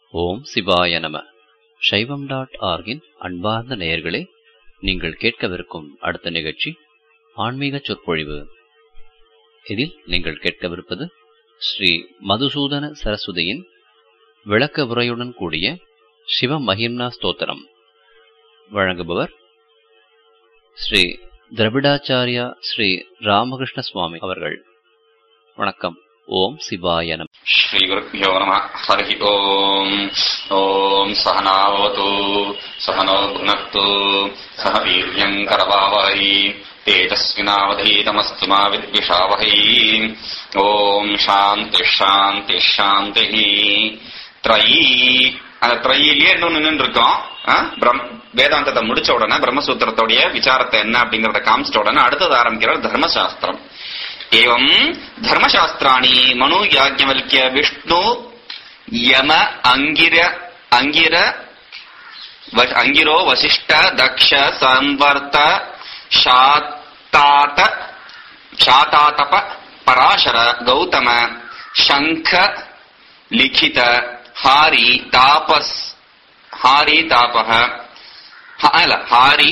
ஓம் சிவாய நம சைவம் டாட் ஆர்கின் அன்பார்ந்த நேயர்களே நீங்கள் கேட்கவிருக்கும் அடுத்த நிகழ்ச்சி ஆன்மீக சொற்பொழிவு இதில் நீங்கள் கேட்கவிருப்பது ஸ்ரீ மதுசூதன சரஸ்வதியின் விளக்க உரையுடன் கூடிய சிவ மகிம்னா ஸ்தோத்திரம் வழங்குபவர் ஸ்ரீ திரவிடாச்சாரியா ஸ்ரீ ராமகிருஷ்ண சுவாமி அவர்கள் வணக்கம் ஓம் சிவாய நம श्रीगुरुभ्यो नमः हरिः ओम् ॐ सहनावतु सहनो भुनक्तु सह वीर्यम् करवावहै तेजस्विनावधीतमस्तु मा विद्विषावहै ॐ शान्तिः शान्तिः शान्तिः த்ரயி அந்த த்ரயிலேயே இன்னொன்னு நின்று இருக்கோம் ஆ? பிரம்- வேதாந்தத்தை முடிச்ச உடனே பிரம்மசூத்திரத்தோடைய விசாரத்தை என்ன அப்படிங்கறத காமிச்சிட்ட உடனே அடுத்தது ஆரம்பிக்கிறார் தர்மசாஸ்திரம் एवं धर्मशास्त्राणि मनु याज्ञवल्क्य विष्णु यम अंगिर अंगिर व- अंगिरो वसिष्ठ दक्ष संवर्त शातात शातातप पराशर गौतम शंख लिखित हारी तापस हारी तापः हा- अल हारी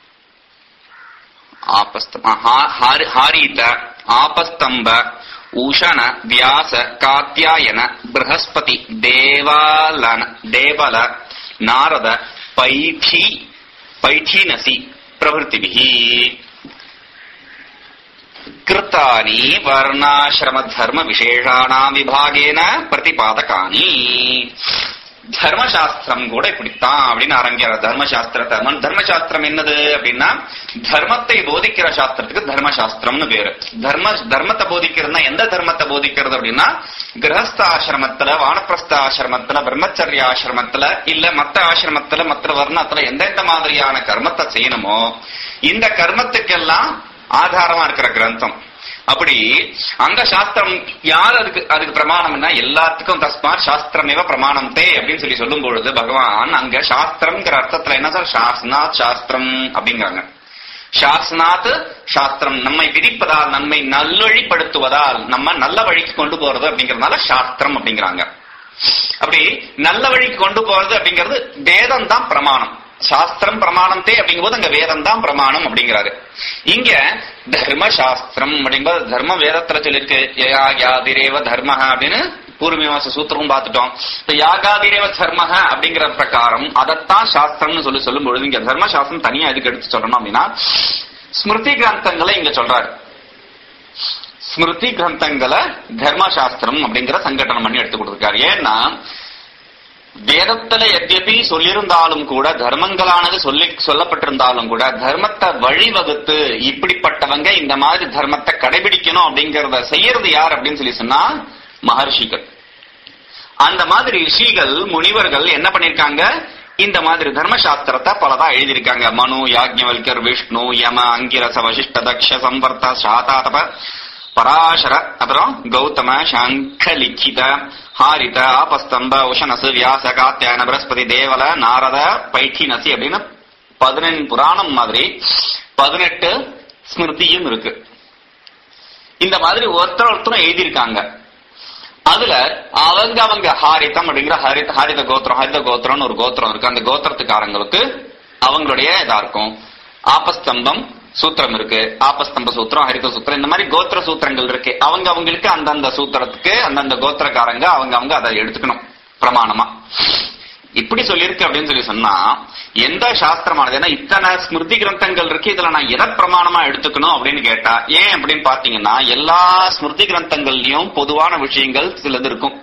ಆಪಸ್ತಂಭ ಹಾರಿ- ಹಾರೀತ ಆಪಸ್ತಂಭ ಉಷಣ ವ್ಯಾಸ ಕಾತ್ಯಾಯನ ಬೃಹಸ್ಪತಿ ದೇವಾಲನ ದೇವಲ ನಾರದ ಪೈಠಿ ಪೈಠೀನಸಿ ಪ್ರಭೃತಿಭಿः ಕೃತಾನಿ ವರ್ಣಾಶ್ರಮ ಧರ್ಮ விசேஷாணாம் விபாகேன பிரதிபாதகானி தர்மசாஸ்திரம் கூட இப்படித்தான் அப்படின்னு ஆரம்பிக்கிறார் தர்மசாஸ்திரத்தை மன் தர்மசாஸ்திரம் என்னது அப்படின்னா தர்மத்தை போதிக்கிற சாஸ்திரத்துக்கு தர்மசாஸ்திரம்னு பேரு தர்ம தர்மத்தை போதிக்கிறதுனா எந்த தர்மத்தை போதிக்கிறது அப்படின்னா கிரகஸ்த ஆசிரமத்துல வானப்பிரஸ்த ஆசிரமத்துல பிரம்மச்சரிய ஆசிரமத்துல இல்ல மத்த ஆசிரமத்துல மற்ற வர்ணத்துல எந்தெந்த மாதிரியான கர்மத்தை செய்யணுமோ இந்த கர்மத்துக்கெல்லாம் ஆதாரமா இருக்கிற கிரந்தம் அப்படி அங்க சாஸ்திரம் யார் அதுக்கு அதுக்கு பிரமாணம்னா எல்லாத்துக்கும் தஸ்மாத் சாஸ்திரமேவ பிரமாணம் தே அப்படின்னு சொல்லி சொல்லும் பொழுது பகவான் அங்க சாஸ்திரம்ங்கிற அர்த்தத்துல என்ன சார் சாஸ்னாத் சாஸ்திரம் அப்படிங்கிறாங்க சாஸ்னாத் சாஸ்திரம் நம்மை விதிப்பதால் நம்மை நல்லொழிப்படுத்துவதால் நம்ம நல்ல வழிக்கு கொண்டு போறது அப்படிங்கறதுனால சாஸ்திரம் அப்படிங்கிறாங்க அப்படி நல்ல வழிக்கு கொண்டு போறது அப்படிங்கிறது வேதம் தான் பிரமாணம் சாஸ்திரம் பிரமாணம் தே அப்படிங்கும்போது அங்க வேதம் தான் பிரமாணம் அப்படிங்கிறாரு இங்க தர்ம சாஸ்திரம் அப்படிங்கும்போது தர்ம வேதத்துல சொல்லிருக்கு யா யாதிரேவ தர்ம அப்படின்னு பூர்வீமாச சூத்திரம் பார்த்துட்டோம் இப்ப யாகாதிரேவ தர்ம அப்படிங்கிற பிரகாரம் அதைத்தான் சாஸ்திரம்னு சொல்லி சொல்லும் பொழுது இங்க தர்ம சாஸ்திரம் தனியா எதுக்கு எடுத்து சொல்லணும் அப்படின்னா ஸ்மிருதி கிரந்தங்களை இங்க சொல்றாரு ஸ்மிருதி கிரந்தங்களை தர்மசாஸ்திரம் அப்படிங்கிற சங்கடனம் பண்ணி எடுத்து கொடுத்திருக்காரு ஏன்னா வேதத்துல எத்யபி சொல்லியிருந்தாலும் கூட தர்மங்களானது சொல்லி சொல்லப்பட்டிருந்தாலும் கூட தர்மத்தை வழிவகுத்து இப்படிப்பட்டவங்க இந்த மாதிரி தர்மத்தை கடைபிடிக்கணும் அப்படிங்கறத செய்யறது யார் அப்படின்னு சொல்லி சொன்னா மகர்ஷிகள் அந்த மாதிரி ரிஷிகள் முனிவர்கள் என்ன பண்ணிருக்காங்க இந்த மாதிரி தர்மசாஸ்திரத்தை பலதா எழுதியிருக்காங்க மனு யாக்ஞவல்கர் விஷ்ணு யம அங்கிரச வசிஷ்ட தக்ஷ சம்பர்த்த சாதாதப பராசர அப்புறம் கௌதம சங்க லிச்சித ஹாரித ஆபஸ்தம்ப உஷனசு வியாச காத்தியாயன பிரகஸ்பதி தேவல நாரத பைட்டினசி அப்படின்னு பதினெண் புராணம் மாதிரி பதினெட்டு ஸ்மிருதியும் இருக்கு இந்த மாதிரி ஒருத்தர் ஒருத்தரும் எழுதியிருக்காங்க அதுல அவங்க அவங்க ஹாரிதம் அப்படிங்கிற ஹரித ஹரித கோத்திரம் ஹரித கோத்திரம்னு ஒரு கோத்திரம் இருக்கு அந்த கோத்திரத்துக்காரங்களுக்கு அவங்களுடைய இதா இருக்கும் ஆபஸ்தம்பம் சூத்திரம் இருக்கு ஆபஸ்தம்ப சூத்திரம் ஹரித சூத்திரம் இந்த மாதிரி கோத்திர சூத்திரங்கள் இருக்கு அவங்க அவங்களுக்கு அந்தந்த சூத்திரத்துக்கு அந்தந்த கோத்திரக்காரங்க அவங்க அவங்க அதை எடுத்துக்கணும் பிரமாணமா இப்படி சொல்லியிருக்கு அப்படின்னு சொல்லி சொன்னா எந்த சாஸ்திரமானது ஏன்னா இத்தனை ஸ்மிருதி கிரந்தங்கள் இருக்கு இதுல நான் எதை பிரமாணமா எடுத்துக்கணும் அப்படின்னு கேட்டா ஏன் அப்படின்னு பாத்தீங்கன்னா எல்லா ஸ்மிருதி கிரந்தங்கள்லயும் பொதுவான விஷயங்கள் சிலது இருக்கும்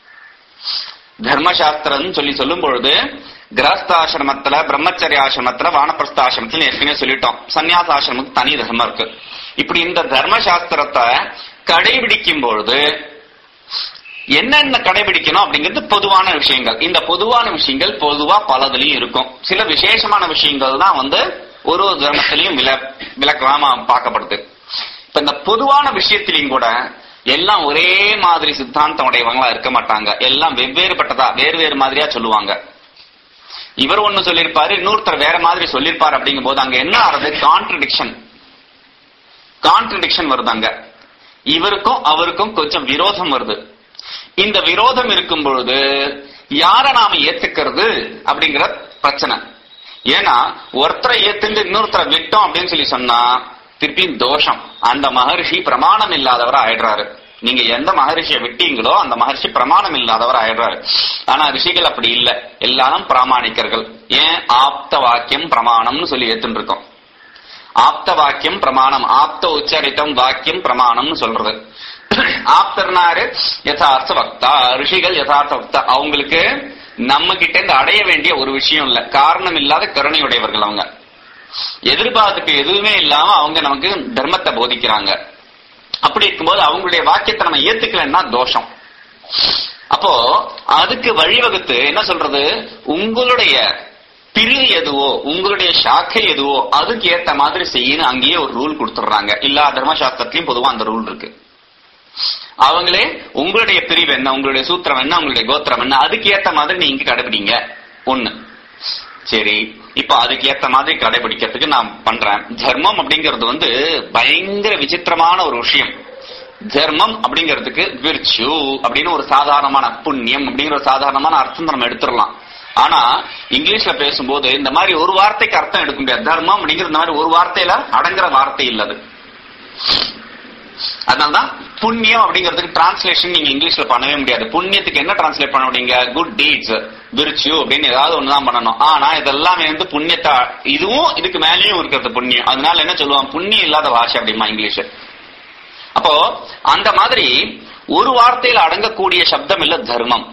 தர்மசாஸ்திரம் சொல்லி சொல்லும் பொழுது கிரகஸ்தாசிரமத்துல பிரம்மச்சரிய ஆசிரமத்துல வானப்பிரஸ்த ஆசிரமத்துல ஏற்கனவே சொல்லிட்டோம் சன்னியாச ஆசிரமத்துக்கு தனி தர்மம் இருக்கு இப்படி இந்த தர்மசாஸ்திரத்தை கடைபிடிக்கும் பொழுது என்னென்ன கடைபிடிக்கணும் அப்படிங்கிறது பொதுவான விஷயங்கள் இந்த பொதுவான விஷயங்கள் பொதுவா பலதுலயும் இருக்கும் சில விசேஷமான விஷயங்கள் தான் வந்து ஒரு ஒரு தர்மத்திலையும் வில விளக்கமா பார்க்கப்படுது இப்ப இந்த பொதுவான விஷயத்திலையும் கூட எல்லாம் ஒரே மாதிரி சித்தாந்தம் உடையவங்களா இருக்க மாட்டாங்க எல்லாம் வெவ்வேறுபட்டதா வேறு வேறு மாதிரியா சொல்லுவாங்க இவர் ஒண்ணு சொல்லியிருப்பாரு இன்னொருத்தர் வேற மாதிரி சொல்லியிருப்பாரு அப்படிங்கும் போது அங்க என்ன ஆறது கான்ட்ரடிக்ஷன் கான்ட்ரடிக்ஷன் வருது அங்க இவருக்கும் அவருக்கும் கொஞ்சம் விரோதம் வருது இந்த விரோதம் இருக்கும் பொழுது யார நாம ஏத்துக்கிறது அப்படிங்கிற பிரச்சனை ஏன்னா ஒருத்தரை ஏத்துட்டு இன்னொருத்தரை விட்டோம் அப்படின்னு சொல்லி சொன்னா திருப்பி தோஷம் அந்த மகர்ஷி பிரமாணம் இல்லாதவர் ஆயிடுறாரு நீங்க எந்த மகரிஷியை விட்டீங்களோ அந்த மகர்ஷி பிரமாணம் இல்லாதவர் ஆயிடுறாரு ஆனா ரிஷிகள் அப்படி இல்ல எல்லாரும் பிராமணிக்கர்கள் ஏன் ஆப்த வாக்கியம் பிரமாணம்னு சொல்லி ஏத்துட்டு இருக்கோம் ஆப்த வாக்கியம் பிரமாணம் ஆப்த உச்சரித்தம் வாக்கியம் பிரமாணம்னு சொல்றது ஆப்தர்னாரு யதார்த்த வக்தா ரிஷிகள் யதார்த்த வக்தா அவங்களுக்கு நம்ம கிட்ட இருந்து அடைய வேண்டிய ஒரு விஷயம் இல்ல காரணம் இல்லாத கருணையுடையவர்கள் அவங்க எதிர்பார்ப்புக்கு எதுவுமே இல்லாம அவங்க நமக்கு தர்மத்தை போதிக்கிறாங்க அப்படி இருக்கும்போது அவங்களுடைய வாக்கியத்தை நம்ம ஏத்துக்கலன்னா தோஷம் அப்போ அதுக்கு வழிவகுத்து என்ன சொல்றது உங்களுடைய பிரிவு எதுவோ உங்களுடைய சாக்கை எதுவோ அதுக்கு ஏத்த மாதிரி செய்யணும் அங்கேயே ஒரு ரூல் கொடுத்துடுறாங்க எல்லா தர்மசாஸ்திரத்திலயும் பொதுவா அந்த ரூல் இருக்கு அவங்களே உங்களுடைய பிரிவு என்ன உங்களுடைய சூத்திரம் என்ன உங்களுடைய கோத்திரம் என்ன அதுக்கு ஏத்த மாதிரி நீங்க கடைபிடிங்க ஒண்ணு சரி இப்ப அதுக்கு ஏத்த மாதிரி கடைபிடிக்கிறதுக்கு நான் பண்றேன் தர்மம் அப்படிங்கிறது வந்து பயங்கர விசித்திரமான ஒரு விஷயம் தர்மம் அப்படிங்கிறதுக்கு விர்ச்சு அப்படின்னு ஒரு சாதாரணமான புண்ணியம் அப்படிங்கிற ஒரு சாதாரணமான அர்த்தம் நம்ம எடுத்துடலாம் ஆனா இங்கிலீஷ்ல பேசும்போது இந்த மாதிரி ஒரு வார்த்தைக்கு அர்த்தம் எடுக்க முடியாது தர்மம் அப்படிங்கிற இந்த மாதிரி ஒரு வார்த்தையில அடங்குற வார்த்தை இல்லது அதனாலதான் புண்ணியம் அப்படிங்கிறதுக்கு டிரான்ஸ்லேஷன் நீங்க இங்கிலீஷ்ல பண்ணவே முடியாது புண்ணியத்துக்கு என்ன டிரான்ஸ்லேட் பண்ண முடியுங்க குட் டீட்ஸ் விருச்சு அப்படின்னு ஏதாவது ஒண்ணுதான் பண்ணணும் ஆனா இதெல்லாமே வந்து புண்ணியத்தை இதுவும் இதுக்கு மேலேயும் இருக்கிறது புண்ணியம் அதனால என்ன சொல்லுவான் புண்ணியம் இல்லாத பாஷை அப்படிமா இங்கிலீஷ் அப்போ அந்த மாதிரி ஒரு வார்த்தையில அடங்கக்கூடிய சப்தம் இல்ல தர்மம்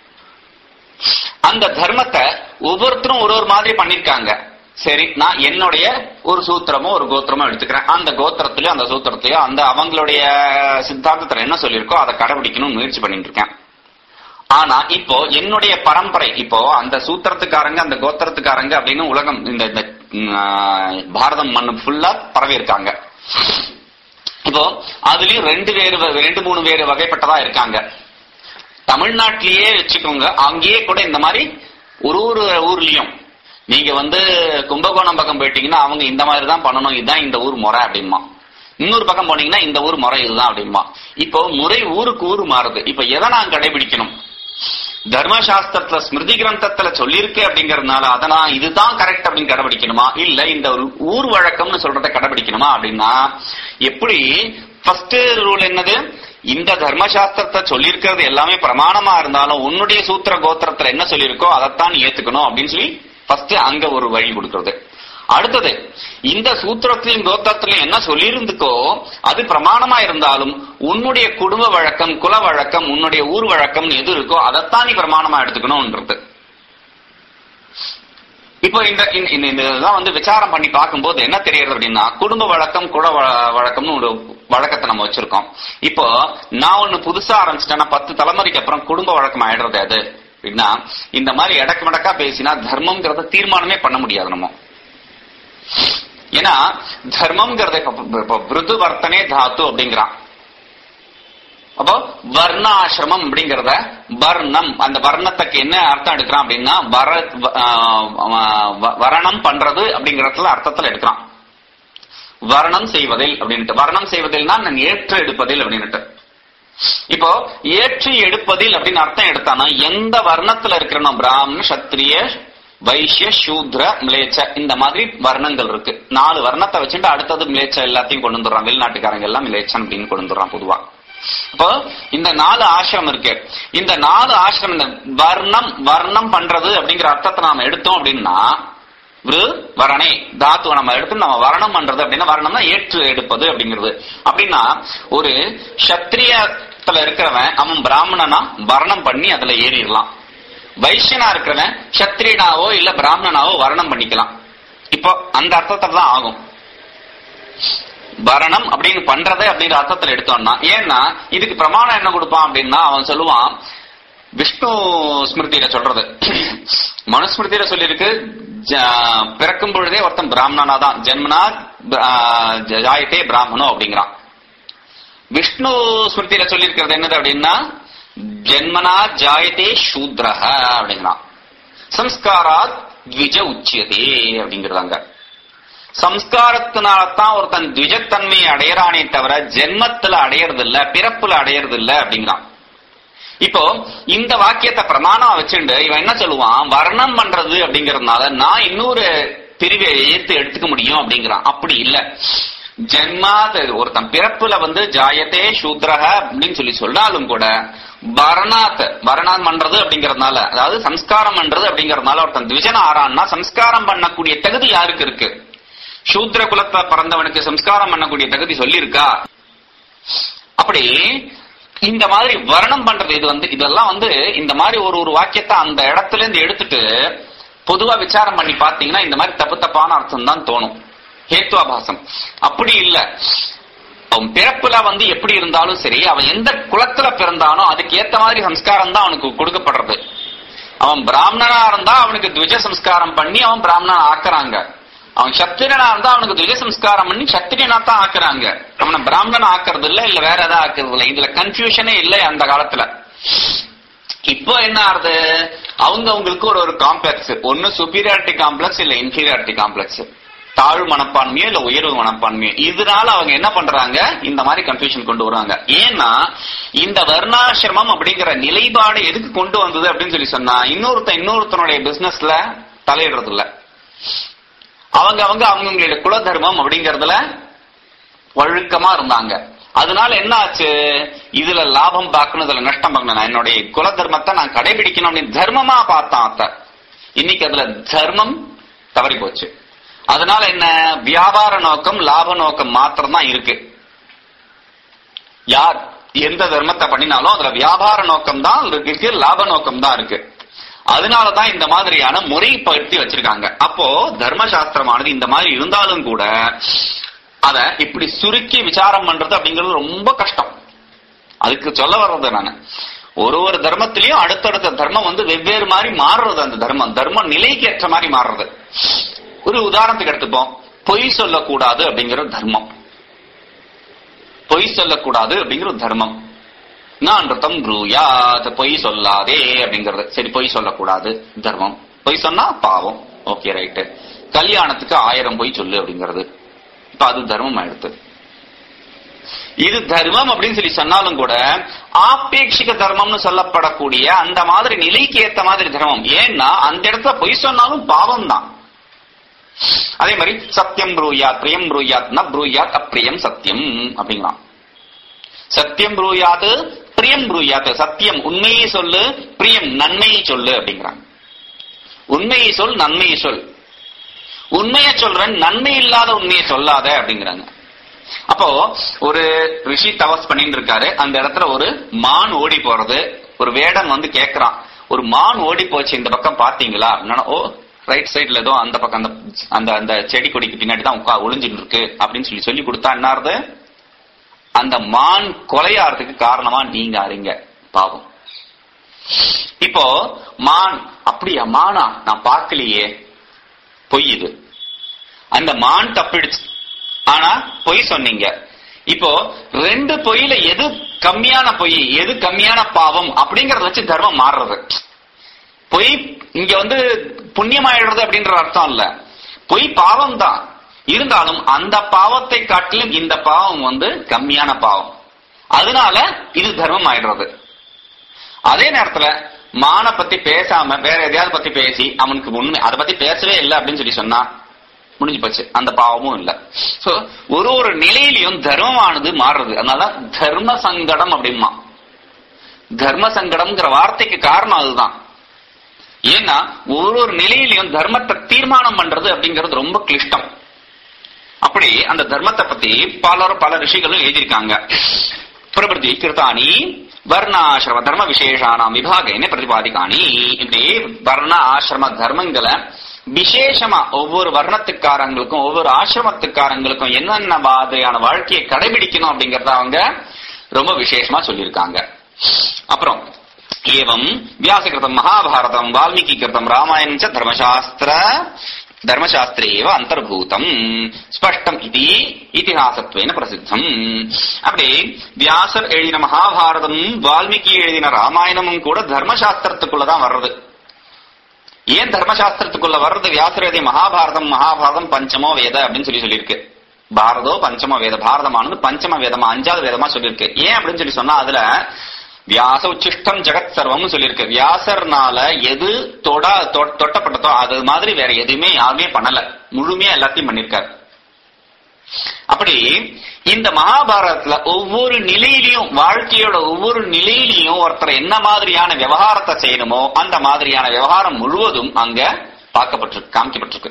அந்த தர்மத்தை ஒவ்வொருத்தரும் ஒரு ஒரு மாதிரி பண்ணிருக்காங்க சரி நான் என்னுடைய ஒரு சூத்திரமோ ஒரு கோத்திரமோ எடுத்துக்கிறேன் அந்த கோத்திரத்திலயோ அந்த சூத்திரத்திலயோ அந்த அவங்களுடைய சித்தாந்தத்துல என்ன சொல்லியிருக்கோ அதை கடைபிடிக்கணும்னு முயற்சி பண்ணிட்டு இருக்கேன் ஆனா இப்போ என்னுடைய பரம்பரை இப்போ அந்த சூத்திரத்துக்காரங்க அந்த கோத்திரத்துக்காரங்க அப்படின்னு உலகம் இந்த இந்த, ம், பாரதம் மண்ணு ஃபுல்லா பரவி இருக்காங்க இப்போ அதுலயும் ரெண்டு வேறு வ- ரெண்டு மூணு வேறு வகைப்பட்டதா இருக்காங்க தமிழ்நாட்டிலேயே வச்சுக்கோங்க அங்கேயே கூட இந்த மாதிரி ஒரு ஒரு ஊர்லயும் நீங்க வந்து கும்பகோணம் பக்கம் போயிட்டீங்கன்னா அவங்க இந்த மாதிரி தான் பண்ணணும் இதுதான் இந்த ஊர் முறை அப்படிமா இன்னொரு பக்கம் போனீங்கன்னா இந்த ஊர் முறை இதுதான் அப்படிமா இப்போ முறை ஊருக்கு ஊர் மாறுது இப்ப எதை நான் கடைபிடிக்கணும் தர்மசாஸ்திரத்துல ஸ்மிருதி கிரந்தத்துல சொல்லியிருக்கு அப்படிங்கறதுனால அதை நான் இதுதான் கரெக்ட் அப்படின்னு கடைபிடிக்கணுமா இல்ல இந்த ஒரு ஊர் வழக்கம்னு சொல்றதை கடைபிடிக்கணுமா அப்படின்னா எப்படி ஃபர்ஸ்ட் ரூல் என்னது இந்த தர்மசாஸ்திரத்தை சொல்லியிருக்கிறது எல்லாமே பிரமாணமா இருந்தாலும் உன்னுடைய சூத்திர கோத்திரத்துல என்ன சொல்லியிருக்கோ அதைத்தான் நீ ஏத்துக்கணும் அப்படின்னு சொல்லி ஃபர்ஸ்ட் அங்க ஒரு வழி கொடுக்கிறது அடுத்தது இந்த சூத்திரத்திலையும் கோத்திரத்திலையும் என்ன சொல்லியிருந்துக்கோ அது பிரமாணமா இருந்தாலும் உன்னுடைய குடும்ப வழக்கம் குல வழக்கம் உன்னுடைய ஊர் வழக்கம் எது இருக்கோ அதைத்தான் நீ பிரமாணமா எடுத்துக்கணும்ன்றது இப்போ இந்த இந்த- இந்த இந்த இதெல்லாம் வந்து விசாரம் பண்ணி பார்க்கும்போது என்ன தெரியுது அப்படின்னா குடும்ப வழக்கம் குல வழ- வழக்கம்னு ஒரு வழக்கத்தை நம்ம வச்சிருக்கோம் இப்போ நான் ஒண்ணு புதுசா ஆரம்பிச்சிட்டேன்னா பத்து தலைமுறைக்கு அப்புறம் குடும்ப வழக்கம் ஆயிடுறது அது அப்படின்னா இந்த மாதிரி இடக்கு மடக்கா பேசினா தர்மம்ங்கிறத தீர்மானமே பண்ண முடியாது நம்ம ஏன்னா தர்மம்ங்கிறத இப்ப- இப்ப- இப்ப விருது வர்த்தனே தாத்து அப்படிங்கிறான் அப்போ வர்ணாசிரமம் அப்படிங்கறத வர்ணம் அந்த வர்ணத்துக்கு என்ன அர்த்தம் எடுக்கிறான் அப்படின்னா வர வ- ஆஹ் வ- வரணம் பண்றது அப்படிங்கறதுல அர்த்தத்துல எடுக்கிறான் வர்ணம் செய்வதில் அப்படின்ட்டு வர்ணம் செய்வதில்னா நான் ஏற்று எடுப்பதில் அப்படின்னுட்டு இப்போ ஏற்றி எடுப்பதில் அப்படின்னு அர்த்தம் எடுத்தானா எந்த வர்ணத்துல இருக்கிறனோ பிராமண சத்திரிய வைஷ்ய சூத்ர மிலேச்ச இந்த மாதிரி வர்ணங்கள் இருக்கு நாலு வர்ணத்தை வச்சுட்டு அடுத்தது மிலேச்ச எல்லாத்தையும் கொண்டு வந்துடுறான் வெளிநாட்டுக்காரங்க எல்லாம் மிலேச்சன் அப்படின்னு கொண்டு வந்துடுறான் பொதுவா இப்போ இந்த நாலு ஆசிரமம் இருக்கு இந்த நாலு ஆசிரமம் இந்த வர்ணம் வர்ணம் பண்றது அப்படிங்கிற அர்த்தத்தை நாம எடுத்தோம் அப்படின்னா விரு வரணே தாத்துவை நம்ம எடுத்து நம்ம வரணம் பண்றது அப்படின்னா வரணம்னா ஏற்று எடுப்பது அப்படிங்கிறது அப்படின்னா ஒரு சத்திரியத்துல இருக்கிறவன் அவன் பிராமணனா வர்ணம் பண்ணி அதுல ஏறிடலாம் வைஷ்யனா இருக்கிறவன் சத்திரியனாவோ இல்ல பிராமணனாவோ வர்ணம் பண்ணிக்கலாம் இப்போ அந்த அர்த்தத்துல தான் ஆகும் வரணம் அப்படின்னு பண்றதை அப்படிங்கிற அர்த்தத்துல எடுத்தோம்னா ஏன்னா இதுக்கு பிரமாணம் என்ன கொடுப்பான் அப்படின்னா அவன் சொல்லுவான் விஷ்ணு ஸ்மிருதியில சொல்றது மனுஸ்மிருதியில சொல்லியிருக்கு ஜ- பிறக்கும் பொழுதே ஒருத்தன் பிராமணனா தான் ஜென்மனா ஆஹ், ஜாயத்தே பிராமணோ அப்படிங்கிறான் விஷ்ணு ஸ்மிருதியில சொல்லியிருக்கிறது என்னது அப்படின்னா ஜென்மனா ஜாயத்தே சூத்ரஹ அப்படிங்கிறான் சம்ஸ்காராத் த்விஜ உச்சியதே அப்படிங்கிறதாங்க சம்ஸ்காரத்தினாலதான் ஒருத்தன் த்விஜத்தன்மையை அடையறானே தவிர ஜென்மத்துல அடையறது இல்ல பிறப்புல அடையறது இல்ல அப்படிங்கிறான் இப்போ இந்த வாக்கியத்தை பிரமாணமா வச்சுண்டு இவன் என்ன சொல்லுவான் வர்ணம் பண்றது அப்படிங்கறதுனால நான் இன்னொரு பிரிவை ஏத்து எடுத்துக்க முடியும் அப்படிங்கிறான் அப்படி இல்ல ஜென்மாத் ஒருத்தன் பிறப்புல வந்து ஜாயத்தே சூத்ரஹ அப்படின்னு சொல்லி சொன்னாலும் கூட வரணாத் வரணாத் பண்றது அப்படிங்கறதுனால அதாவது சம்ஸ்காரம் பண்றது அப்படிங்கறதுனால ஒருத்தன் த்விஜன ஆறான்னா சம்ஸ்காரம் பண்ணக்கூடிய தகுதி யாருக்கு இருக்கு சூத்ர குலத்துல பிறந்தவனுக்கு சம்ஸ்காரம் பண்ணக்கூடிய தகுதி சொல்லியிருக்கா அப்படி இந்த மாதிரி வர்ணம் பண்றது இது வந்து இதெல்லாம் வந்து இந்த மாதிரி ஒரு ஒரு வாக்கியத்தை அந்த இடத்துல இருந்து எடுத்துட்டு பொதுவா விசாரம் பண்ணி பாத்தீங்கன்னா இந்த மாதிரி தப்பு தப்பான அர்த்தம் தான் தோணும் ஹேத்துவாபாசம் அப்படி இல்ல அவன் பிறப்புல வந்து எப்படி இருந்தாலும் சரி அவன் எந்த குலத்துல பிறந்தானோ அதுக்கு ஏத்த மாதிரி சம்ஸ்காரம் தான் அவனுக்கு கொடுக்கப்படுறது அவன் பிராமணனா இருந்தா அவனுக்கு துவஜ சம்ஸ்காரம் பண்ணி அவன் பிராமணன் ஆக்குறாங்க அவன் சத்திரியனா இருந்தா அவனுக்கு துவஜ சம்ஸ்காரம் பண்ணி சத்திரியனா தான் ஆக்குறாங்க அவனை பிராமணன் ஆக்குறது இல்ல இல்ல வேற ஏதாவது ஆக்குறது இல்ல இதுல கன்ஃபியூஷனே இல்லை அந்த காலத்துல இப்போ என்ன ஆறுது அவங்க அவங்களுக்கு ஒரு ஒரு காம்ப்ளெக்ஸ் ஒன்னு சுப்பீரியாரிட்டி காம்ப்ளெக்ஸ் இல்ல இன்ஃபீரியாரிட்டி காம்ப்ளெக்ஸ் தாழ்வு மனப்பான்மையோ இல்ல உயர்வு மனப்பான்மையோ இதனால அவங்க என்ன பண்றாங்க இந்த மாதிரி கன்ஃபியூஷன் கொண்டு வருவாங்க ஏன்னா இந்த வர்ணாசிரமம் அப்படிங்கிற நிலைப்பாடு எதுக்கு கொண்டு வந்தது அப்படின்னு சொல்லி சொன்னா இன்னொருத்தன் இன்னொருத்தனுடைய பிசினஸ்ல தலையிடுறது இல்ல அவங்க அவங்க அவங்களுடைய குல தர்மம் அப்படிங்கறதுல வழுக்கமா இருந்தாங்க அதனால என்ன ஆச்சு இதுல லாபம் பார்க்கணும் இதுல நஷ்டம் பார்க்கணும் நான் என்னுடைய குல தர்மத்தை நான் கடைபிடிக்கணும் அப்படின்னு தர்மமா பார்த்தான் அத்த இன்னைக்கு அதுல தர்மம் தவறி போச்சு அதனால என்ன வியாபார நோக்கம் லாப நோக்கம் மாத்திரம் தான் இருக்கு யார் எந்த தர்மத்தை பண்ணினாலும் அதுல வியாபார நோக்கம் தான் இருக்கு லாப நோக்கம் தான் இருக்கு அதனாலதான் இந்த மாதிரியான முறைப்படுத்தி வச்சிருக்காங்க அப்போ தர்மசாஸ்திரமானது இந்த மாதிரி இருந்தாலும் கூட அத இப்படி சுருக்கி விசாரம் பண்றது அப்படிங்கிறது ரொம்ப கஷ்டம் அதுக்கு சொல்ல வர்றது நானு ஒரு ஒரு தர்மத்திலயும் அடுத்தடுத்த தர்மம் வந்து வெவ்வேறு மாதிரி மாறுறது அந்த தர்மம் தர்ம நிலைக்கு ஏற்ற மாதிரி மாறுறது ஒரு உதாரணத்துக்கு எடுத்துப்போம் பொய் சொல்லக்கூடாது அப்படிங்கிற தர்மம் பொய் சொல்லக்கூடாது அப்படிங்கிற தர்மம் நான் ரித்தம் ப்ரூயாத் பொய் சொல்லாதே அப்படிங்கிறது சரி பொய் சொல்லக்கூடாது தர்மம் பொய் சொன்னா பாவம் ஓகே ரைட்டு கல்யாணத்துக்கு ஆயிரம் பொய் சொல்லு அப்படிங்கிறது இப்ப அது தர்மம் ஆயிடுத்து இது தர்மம் அப்படின்னு சொல்லி சொன்னாலும் கூட ஆப்பேட்சிக தர்மம்னு சொல்லப்படக்கூடிய அந்த மாதிரி நிலைக்கு ஏத்த மாதிரி தர்மம் ஏன்னா அந்த இடத்துல பொய் சொன்னாலும் பாவம் தான் அதே மாதிரி சத்தியம் ப்ரூயாத் பிரியம் ப்ரூயாத் ந ப்ரூயாத் அப்பிரியம் சத்தியம் அப்படிங்களாம் சத்தியம் ப்ரூயாது பிரியம் ப்ரூயாத் சத்தியம் உண்மையை சொல்லு பிரியம் நன்மையை சொல்லு அப்படிங்கிறாங்க உண்மையை சொல் நன்மையை சொல் உண்மையை சொல்றேன் நன்மை இல்லாத உண்மையை சொல்லாத அப்படிங்கிறாங்க அப்போ ஒரு ரிஷி தவஸ் பண்ணிட்டு இருக்காரு அந்த இடத்துல ஒரு மான் ஓடி போறது ஒரு வேடன் வந்து கேக்குறான் ஒரு மான் ஓடி போச்சு இந்த பக்கம் பாத்தீங்களா அப்படின்னா ஓ ரைட் சைடுல ஏதோ அந்த பக்கம் அந்த அந்த அந்த செடி கொடிக்கு பின்னாடி தான் உட்கா ஒளிஞ்சுட்டு இருக்கு அப்படின்னு சொல்லி சொல்லி கொடுத்தா என்னாருது அந்த மான் கொலையாறதுக்கு காரணமா நீங்க அறிங்க பாவம் இப்போ மான் அப்படியா மானா நான் பார்க்கலையே பொய் இது அந்த மான் தப்பிடுச்சு ஆனா பொய் சொன்னீங்க இப்போ ரெண்டு பொய்யில எது கம்மியான பொய் எது கம்மியான பாவம் அப்படிங்கறத வச்சு தர்மம் மாறுறது பொய் இங்க வந்து புண்ணியமாயிடுறது அப்படின்ற அர்த்தம் இல்ல பொய் பாவம் தான் இருந்தாலும் அந்த பாவத்தை காட்டிலும் இந்த பாவம் வந்து கம்மியான பாவம் அதனால இது தர்மம் ஆயிடுறது அதே நேரத்துல மான பத்தி பேசாம வேற எதையாவது பத்தி பேசி அவனுக்கு உண்மை அதை பத்தி பேசவே இல்லை அப்படின்னு சொல்லி சொன்னா முடிஞ்சு போச்சு அந்த பாவமும் இல்ல சோ ஒரு ஒரு நிலையிலையும் தர்மமானது மாறுறது அதனாலதான் தர்ம சங்கடம் அப்படிமா தர்ம சங்கடம்ங்கிற வார்த்தைக்கு காரணம் அதுதான் ஏன்னா ஒரு ஒரு நிலையிலையும் தர்மத்தை தீர்மானம் பண்றது அப்படிங்கிறது ரொம்ப கிளிஷ்டம் அப்படி அந்த தர்மத்தை பத்தி பலரும் பல ரிஷிகளும் எழுதியிருக்காங்க பிரபதி கிருத்தானி வர்ணாசிரம தர்ம விசேஷானாம் விபாகேன பிரதிபாதிக்காணி இப்படி வர்ண ஆசிரம தர்மங்களை விசேஷமா ஒவ்வொரு வர்ணத்துக்காரங்களுக்கும் ஒவ்வொரு ஆசிரமத்துக்காரங்களுக்கும் என்னென்ன மாதிரியான வாழ்க்கையை கடைபிடிக்கணும் அப்படிங்கறத அவங்க ரொம்ப விசேஷமா சொல்லியிருக்காங்க அப்புறம் ஏவம் வியாசகிருதம் மகாபாரதம் வால்மீகி கிருதம் ராமாயணம் ச தர்மசாஸ்திர தர்மசாஸ்திரே ஏவ அந்தர்பூதம் ஸ்பஷ்டம் இது இதிஹாசத்வேன பிரசித்தம் அப்படி வியாசர் எழுதின மகாபாரதம் வால்மீகி எழுதின ராமாயணமும் கூட தர்மசாஸ்திரத்துக்குள்ளதான் வர்றது ஏன் தர்மசாஸ்திரத்துக்குள்ள வர்றது வியாசர் எழுதிய மகாபாரதம் மகாபாரதம் பஞ்சமோ வேத அப்படின்னு சொல்லி சொல்லியிருக்கு பாரதோ பஞ்சம வேத பாரதமானது பஞ்சம வேதமா அஞ்சாவது வேதமா சொல்லியிருக்கு ஏன் அப்படின்னு சொல்லி சொன்னா அதுல வியாச உச்சிஷ்டம் ஜெகத் சர்வம்னு சொல்லியிருக்கு வியாசர்னால எது தொட தொ- தொட்டப்பட்டதோ அது மாதிரி வேற எதுவுமே யாருமே பண்ணல முழுமையா எல்லாத்தையும் பண்ணிருக்காரு அப்படி இந்த மகாபாரதத்துல ஒவ்வொரு நிலையிலையும் வாழ்க்கையோட ஒவ்வொரு நிலையிலையும் ஒருத்தர் என்ன மாதிரியான விவகாரத்தை செய்யணுமோ அந்த மாதிரியான விவகாரம் முழுவதும் அங்க பார்க்கப்பட்டிருக்கு காமிக்கப்பட்டிருக்கு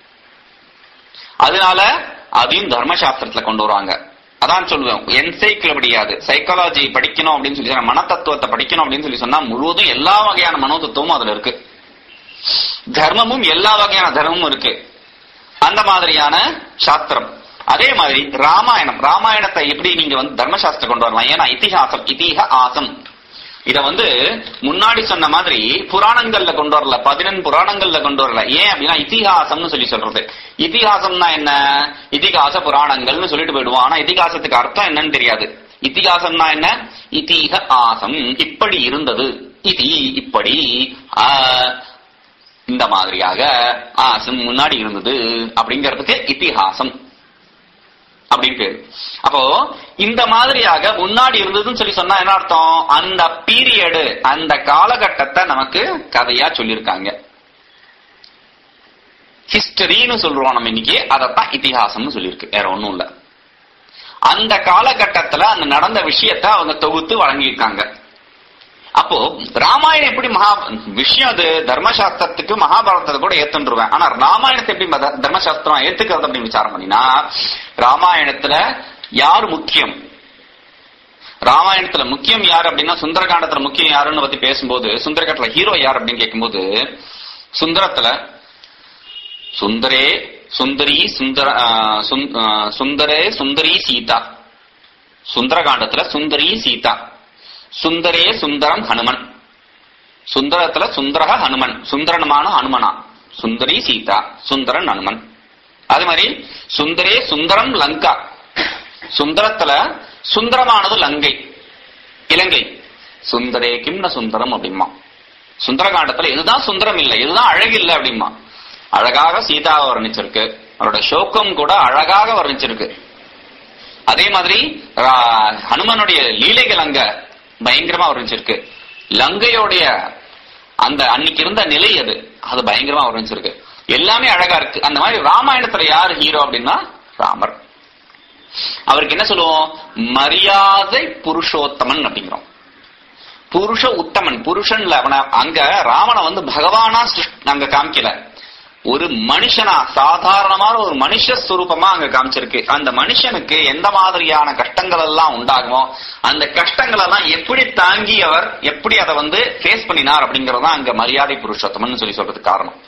அதனால அதையும் தர்மசாஸ்திரத்துல கொண்டு வருவாங்க அதான் சொல்லுவேன் என்சைக்கிளபடியாது சைக்காலஜி படிக்கணும் அப்படின்னு சொல்லி சொன்னா மனத்தத்துவத்தை படிக்கணும் அப்படின்னு சொல்லி சொன்னா முழுவதும் எல்லா வகையான மனோதத்துவமும் அதுல இருக்கு தர்மமும் எல்லா வகையான தர்மமும் இருக்கு அந்த மாதிரியான சாஸ்திரம் அதே மாதிரி ராமாயணம் ராமாயணத்தை எப்படி நீங்க வந்து தர்மசாஸ்திரம் கொண்டு வரலாம் ஏன்னா இதிகாசம் இதிக ஆசம் இத வந்து முன்னாடி சொன்ன மாதிரி புராணங்கள்ல கொண்டு வரல பதினெண் புராணங்கள்ல கொண்டு வரல ஏன் அப்படின்னா இதிகாசம்னு சொல்லி சொல்றது இதிகாசம்னா என்ன இதிகாச புராணங்கள்னு சொல்லிட்டு போயிடுவோம் ஆனா இதிகாசத்துக்கு அர்த்தம் என்னன்னு தெரியாது இதிகாசம்னா என்ன இதிக ஆசம் இப்படி இருந்தது இதி இப்படி ஆ, இந்த மாதிரியாக ஆசம் முன்னாடி இருந்தது அப்படிங்கிறதுக்கு இதிகாசம் அப்படின்னு பேரு அப்போ இந்த மாதிரியாக முன்னாடி இருந்ததுன்னு சொல்லி சொன்னா என்ன அர்த்தம் அந்த பீரியடு அந்த காலகட்டத்தை நமக்கு கதையா சொல்லியிருக்காங்க ஹிஸ்டரின்னு சொல்றோம் நம்ம இன்னைக்கு அதைத்தான் இதிகாசம்னு சொல்லியிருக்கு வேற ஒண்ணும் இல்ல அந்த காலகட்டத்துல அந்த நடந்த விஷயத்தை அவங்க தொகுத்து வழங்கியிருக்காங்க அப்போ ராமாயணம் எப்படி மகா விஷயம் அது தர்மசாஸ்திரத்துக்கு மகாபாரதத்தை கூட ஏத்துருவேன் ஆனா ராமாயணத்தை எப்படி மத- தர்மசாஸ்திரம் ஏத்துக்கிறது அப்படின்னு விசாரம் பண்ணினா ராமாயணத்துல யார் முக்கியம் ராமாயணத்துல முக்கியம் யார் அப்படின்னா சுந்தரகாண்டத்துல முக்கியம் யாருன்னு பத்தி பேசும்போது சுந்தரகாண்டத்துல ஹீரோ யார் அப்படின்னு கேட்கும்போது சுந்தரத்துல சுந்தரே சுந்தரி சுந்தர ஆ, சுந்- ஆ, சுந்தரே சுந்தரி சீதா சுந்தரகாண்டத்துல சுந்தரி சீதா சுந்தரே சுந்தரம் ஹனுமன் சுந்தரத்துல சுந்தரக ஹனுமன் சுந்தரனமான ஹனுமனா சுந்தரி சீதா சுந்தரன் ஹனுமன் அதே மாதிரி சுந்தரே சுந்தரம் லங்கா சுந்தரத்துல சுந்தரமானது லங்கை இலங்கை சுந்தரே கிம்ன சுந்தரம் அப்படிமா சுந்தரகாண்டத்துல இதுதான் சுந்தரம் இல்லை இதுதான் அழகு இல்லை அப்படிமா அழகாக சீதாவை வர்ணிச்சிருக்கு அவரோட சோகம் கூட அழகாக வர்ணிச்சிருக்கு அதே மாதிரி ரா- ஹனுமனுடைய லீலைகள் அங்க பயங்கரமா வர்ணிச்சிருக்கு லங்கையோடைய அந்த அன்னைக்கு இருந்த நிலை அது அது பயங்கரமா வர்ணிச்சிருக்கு எல்லாமே அழகா இருக்கு அந்த மாதிரி ராமாயணத்துல யார் ஹீரோ அப்படின்னா ராமர் அவருக்கு என்ன சொல்லுவோம் மரியாதை புருஷோத்தமன் அப்படிங்கிறோம் புருஷ உத்தமன் புருஷன்ல அவன அங்க ராவண வந்து பகவானா சிருஷ்ட- அங்க காமிக்கல ஒரு மனுஷனா சாதாரணமான ஒரு மனுஷ ஸ்வரூபமா அங்க காமிச்சிருக்கு அந்த மனுஷனுக்கு எந்த மாதிரியான கஷ்டங்கள் எல்லாம் உண்டாகுமோ அந்த கஷ்டங்கள் எல்லாம் எப்படி தாங்கி அவர் எப்படி அதை வந்து ஃபேஸ் பண்ணினார் அப்படிங்கறதுதான் அங்க மரியாதை புருஷோத்தமன் சொல்லி சொல்றதுக்கு காரணம்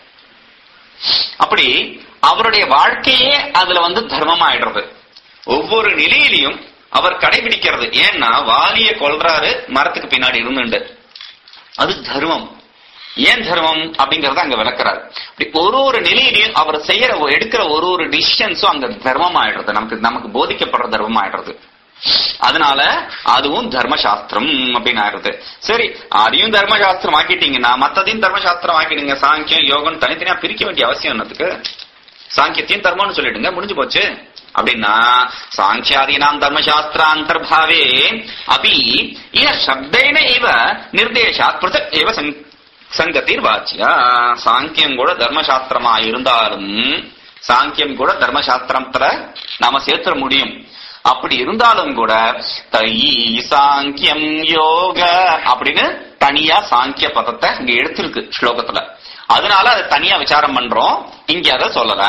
அப்படி அவருடைய வாழ்க்கையே அதுல வந்து தர்மம் ஆயிடுறது ஒவ்வொரு நிலையிலையும் அவர் கடைபிடிக்கிறது ஏன்னா வாலிய கொல்றாரு மரத்துக்கு பின்னாடி இருந்துண்டு அது தர்மம் ஏன் தர்மம் அப்படிங்கறத அங்க விளக்குறாரு அப்படி ஒரு ஒரு நிலையிலையும் அவர் செய்யற எடுக்கிற ஒரு ஒரு டிசிஷன்ஸும் அங்க தர்மம் ஆயிடுறது நமக்கு நமக்கு போதிக்கப்படுற தர்மம் ஆயிடுறது அதனால அதுவும் தர்மசாஸ்திரம் அப்படின்னு ஆயிடுறது சரி அதையும் தர்மசாஸ்திரம் ஆக்கிட்டீங்கன்னா மத்ததையும் தர்மசாஸ்திரம் ஆக்கிடுங்க சாங்கியம் யோகம் தனித்தனியா பிரிக்க வேண்டிய அவசியம் என்னத்துக்கு சாங்கியத்தையும் தர்மம்னு சொல்லிடுங்க முடிஞ்சு போச்சு அப்படின்னா சாங்கியாதீனாம் தர்மசாஸ்திராந்தர்பாவே அபி இய சப்தேன இவ நிர்தேசாத் பிருத்தக் ஏவ சங்- சங்கத்திர் வாச்சியா சாங்கியம் கூட தர்மசாஸ்திரமா இருந்தாலும் சாங்கியம் கூட தர்மசாஸ்திரத்துல நாம சேர்த்துட முடியும் அப்படி இருந்தாலும் கூட தை சாங்கியம் யோக அப்படின்னு தனியா சாங்கிய பதத்தை இங்க எடுத்திருக்கு ஸ்லோகத்துல அதனால அதை தனியா விசாரம் பண்றோம் இங்க அதை சொல்லல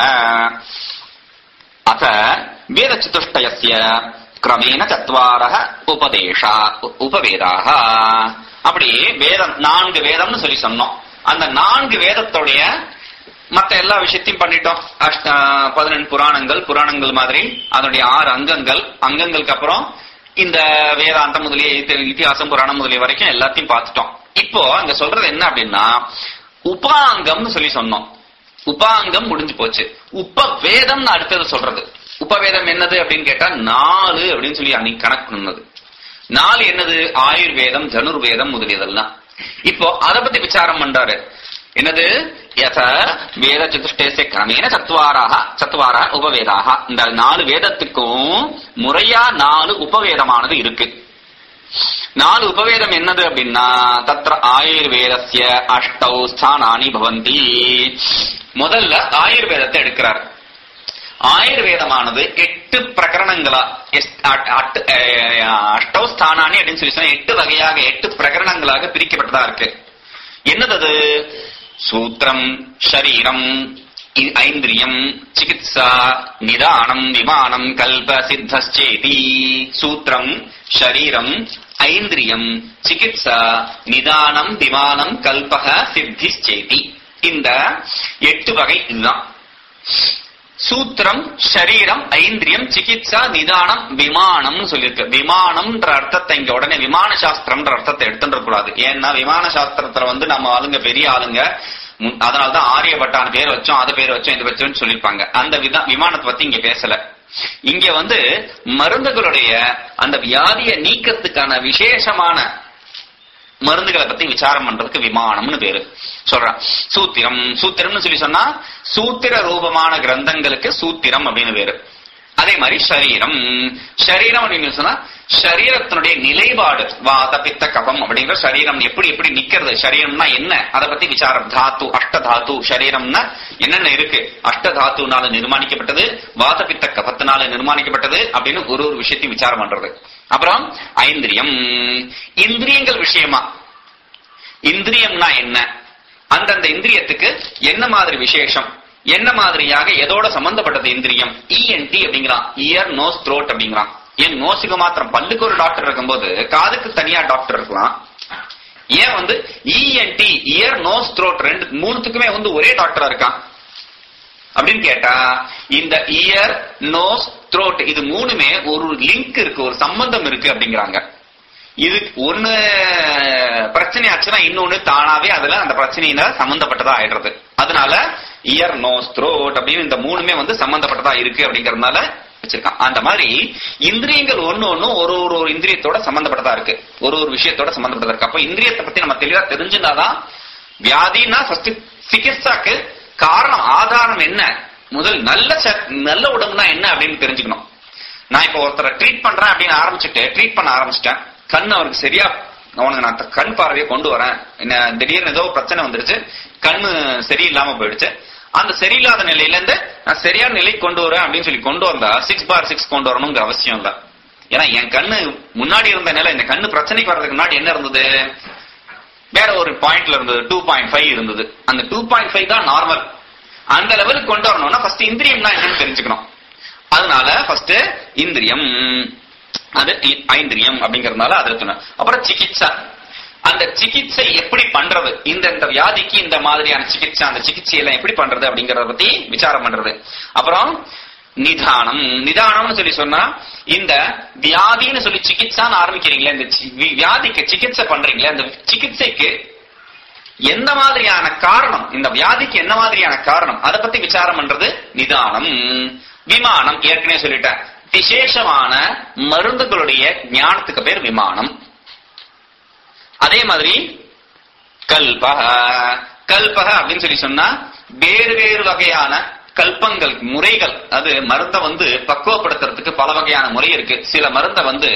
அத வேத சதுஷ்டயஸ்ய கிரமேண சத்வாரக உபதேஷா உ- உபவேதாக அப்படி வேதம் நான்கு வேதம்னு சொல்லி சொன்னோம் அந்த நான்கு வேதத்துடைய மத்த எல்லா விஷயத்தையும் பண்ணிட்டோம் அஷ்ட பதினெண்டு புராணங்கள் புராணங்கள் மாதிரி அதனுடைய ஆறு அங்கங்கள் அங்கங்களுக்கு அப்புறம் இந்த வேதாந்தம் முதலிய இதி- இதிகாசம் புராணம் முதலிய வரைக்கும் எல்லாத்தையும் பார்த்துட்டோம் இப்போ அங்க சொல்றது என்ன அப்படின்னா உபாங்கம்னு சொல்லி சொன்னோம் உபாங்கம் முடிஞ்சு போச்சு உபவேதம்னு அடுத்தது சொல்றது உபவேதம் என்னது அப்படின்னு கேட்டா நாலு அப்படின்னு சொல்லி அன்னைக்கு கணக்கு பண்ணது நாலு என்னது ஆயுர்வேதம் தனுர்வேதம் முதலியதெல்லாம் இப்போ அத பத்தி விசாரம் பண்றாரு என்னது யத வேத சதுஷ்டேச கிரமேண சத்வாராக சத்வாரா உபவேதாக இந்த நாலு வேதத்துக்கும் முறையா நாலு உபவேதமானது இருக்கு நாலு உபவேதம் என்னது அப்படின்னா தத்ர ஆயுர்வேதஸ்ய அஷ்டௌ ஸ்தானானி பவந்தி முதல்ல ஆயுர்வேதத்தை எடுக்கிறார் ஆயுர்வேதமானது எட்டு பிரகரணங்களா எஸ்- அட்- அட்- அஹ், அஷ்டௌ ஸ்தானானி அப்படின்னு சொல்லி சொன்னா எட்டு வகையாக எட்டு பிரகரணங்களாக பிரிக்கப்பட்டதா இருக்கு என்னது அது சூத்திரம் ஷரீரம் இ- ஐந்திரியம் சிகித்சா நிதானம் விமானம் கல்ப சித்தேதி சூத்திரம் ஷரீரம் ஐந்திரியம் சிகித்சா நிதானம் விமானம் கல்பக சித்திச்சேதி இந்த எட்டு வகை இதுதான் சூத்திரம் ஷரீரம் ஐந்திரியம் சிகிச்சா நிதானம் விமானம்னு சொல்லியிருக்கு விமானம்ன்ற அர்த்தத்தை இங்க உடனே விமான சாஸ்திரம்ன்ற அர்த்தத்தை எடுத்துட கூடாது ஏன்னா விமான சாஸ்திரத்துல வந்து நம்ம ஆளுங்க பெரிய ஆளுங்க முன்- அதனாலதான் ஆரியபட்டான பேர் வச்சோம் அது பேர் வச்சோம் இது வச்சோம்னு சொல்லியிருப்பாங்க அந்த விதா விமானத்தை பத்தி இங்க பேசல இங்க வந்து மருந்துகளுடைய அந்த வியாதியை நீக்கத்துக்கான விசேஷமான மருந்துகளை பத்தி விசாரம் பண்றதுக்கு விமானம்னு பேரு சொல்றான் சூத்திரம் சூத்திரம்னு சொல்லி சொன்னா சூத்திர ரூபமான கிரந்தங்களுக்கு சூத்திரம் அப்படின்னு பேரு அதே மாதிரி ஷரீரம் ஷரீரம் அப்படின்னு சொன்னா ஷரீரத்தினுடைய நிலைப்பாடு வாத பித்த கபம் அப்படிங்கிற சரீரம் எப்படி எப்படி நிக்கிறது சரீரம்னா என்ன அதை பத்தி விசாரம் தாத்து அஷ்ட தாத்து சரீரம்னா என்னென்ன இருக்கு அஷ்ட தாத்துனால நிர்மாணிக்கப்பட்டது வாத பித்த கபத்தினால நிர்மாணிக்கப்பட்டது அப்படின்னு ஒரு ஒரு விஷயத்தையும் விசாரம் பண்றது அப்புறம் ஐந்திரியம் இந்திரியங்கள் விஷயமா இந்திரியம்னா என்ன அந்தந்த இந்திரியத்துக்கு என்ன மாதிரி விசேஷம் என்ன மாதிரியாக எதோட சம்பந்தப்பட்டது இந்திரியம் இஎன்டி அப்படிங்கிறான் இயர் நோஸ் த்ரோட் அப்படிங்கிறான் ஏன் நோஸுக்கு மாத்திரம் பல்லுக்கு ஒரு டாக்டர் இருக்கும்போது காதுக்கு தனியா டாக்டர் இருக்கலாம் ஏன் வந்து இஎன்டி இயர் நோஸ் த்ரோட் ரெண்டு மூணுத்துக்குமே வந்து ஒரே டாக்டரா இருக்கான் அப்படின்னு கேட்டா இந்த இயர் நோஸ் த்ரோட் இது மூணுமே ஒரு லிங்க் இருக்கு ஒரு சம்பந்தம் இருக்கு அப்படிங்கிறாங்க இது ஒண்ணு பிரச்சனை ஆச்சுன்னா இன்னொன்னு தானாவே அதுல அந்த பிரச்சனையில சம்பந்தப்பட்டதா ஆயிடுறது அதனால இயர் நோஸ் த்ரோட் அப்படின்னு இந்த மூணுமே வந்து சம்பந்தப்பட்டதா இருக்கு அப்படிங்கறதுனால வச்சிருக்கான் அந்த மாதிரி இந்திரியங்கள் ஒண்ணு ஒண்ணும் ஒரு ஒரு ஒரு இந்திரியத்தோட சம்பந்தப்பட்டதா இருக்கு ஒரு ஒரு விஷயத்தோட சம்பந்தப்பட்டதா இருக்கு அப்ப இந்திரியத்தை பத்தி நம்ம தெளிவா தெரிஞ்சுட்டாதான் வியாதினா ஃபர்ஸ்ட் சிகிச்சைக்கு காரணம் ஆதாரம் என்ன முதல் நல்ல ச- நல்ல உடம்புனா என்ன அப்படின்னு தெரிஞ்சுக்கணும் நான் இப்ப ஒருத்தரை ட்ரீட் பண்றேன் அப்படின்னு ஆரம்பிச்சுட்டு ட்ரீட் பண்ண ஆரம்பிச்சிட்டேன் கண் அவருக்கு சரியா அவனுக்கு நான் த- கண் பார்வையை கொண்டு வரேன் என்ன திடீர்னு ஏதோ பிரச்சனை வந்துருச்சு கண்ணு சரியில்லாம போயிடுச்சு அந்த சரியில்லாத நிலையில இருந்து நான் சரியான நிலைக்கு கொண்டு வரேன் அப்படின்னு சொல்லி கொண்டு வந்தா சிக்ஸ் பார் சிக்ஸ் கொண்டு வரணுங்கிற அவசியம் இல்ல ஏன்னா என் கண்ணு முன்னாடி இருந்த நிலை இந்த கண்ணு பிரச்சனைக்கு வர்றதுக்கு முன்னாடி என்ன இருந்தது வேற ஒரு பாயிண்ட்ல இருந்தது டூ பாயிண்ட் ஃபைவ் இருந்தது அந்த டூ பாயிண்ட் ஃபைவ் தான் நார்மல் அந்த லெவலுக்கு கொண்டு வரணும்னா ஃபர்ஸ்ட் இந்திரியம்னா என்னன்னு தெரிஞ்சுக்கணும் அதனால ஃபர்ஸ்ட் இந்திரியம் அது இ- ஐந்திரியம் அப்படிங்கறதுனால அது இருக்கணும் அப்புறம் சிகிச்சை அந்த சிகிச்சை எப்படி பண்றது இந்த இந்த வியாதிக்கு இந்த மாதிரியான சிகிச்சை அந்த சிகிச்சை எல்லாம் எப்படி பண்றது அப்படிங்கறத பத்தி விசாரம் பண்றது அப்புறம் நிதானம் நிதானம்னு சொல்லி சொன்னா இந்த வியாதின்னு சொல்லி சிகிச்சான்னு ஆரம்பிக்கிறீங்களே இந்த சி- வி- வியாதிக்கு சிகிச்சை பண்றீங்களே அந்த சிகிச்சைக்கு எந்த மாதிரியான காரணம் இந்த வியாதிக்கு என்ன மாதிரியான காரணம் அதை பத்தி விசாரம் பண்றது நிதானம் விமானம் ஏற்கனவே சொல்லிட்டேன் விசேஷமான மருந்துகளுடைய ஞானத்துக்கு பேர் விமானம் அதே மாதிரி கல்பக கல்பக அப்படின்னு சொல்லி சொன்னா வேறு வேறு வகையான கல்பங்கள் முறைகள் அது மருந்தை வந்து பக்குவப்படுத்துறதுக்கு பல வகையான முறை இருக்கு சில மருந்தை வந்து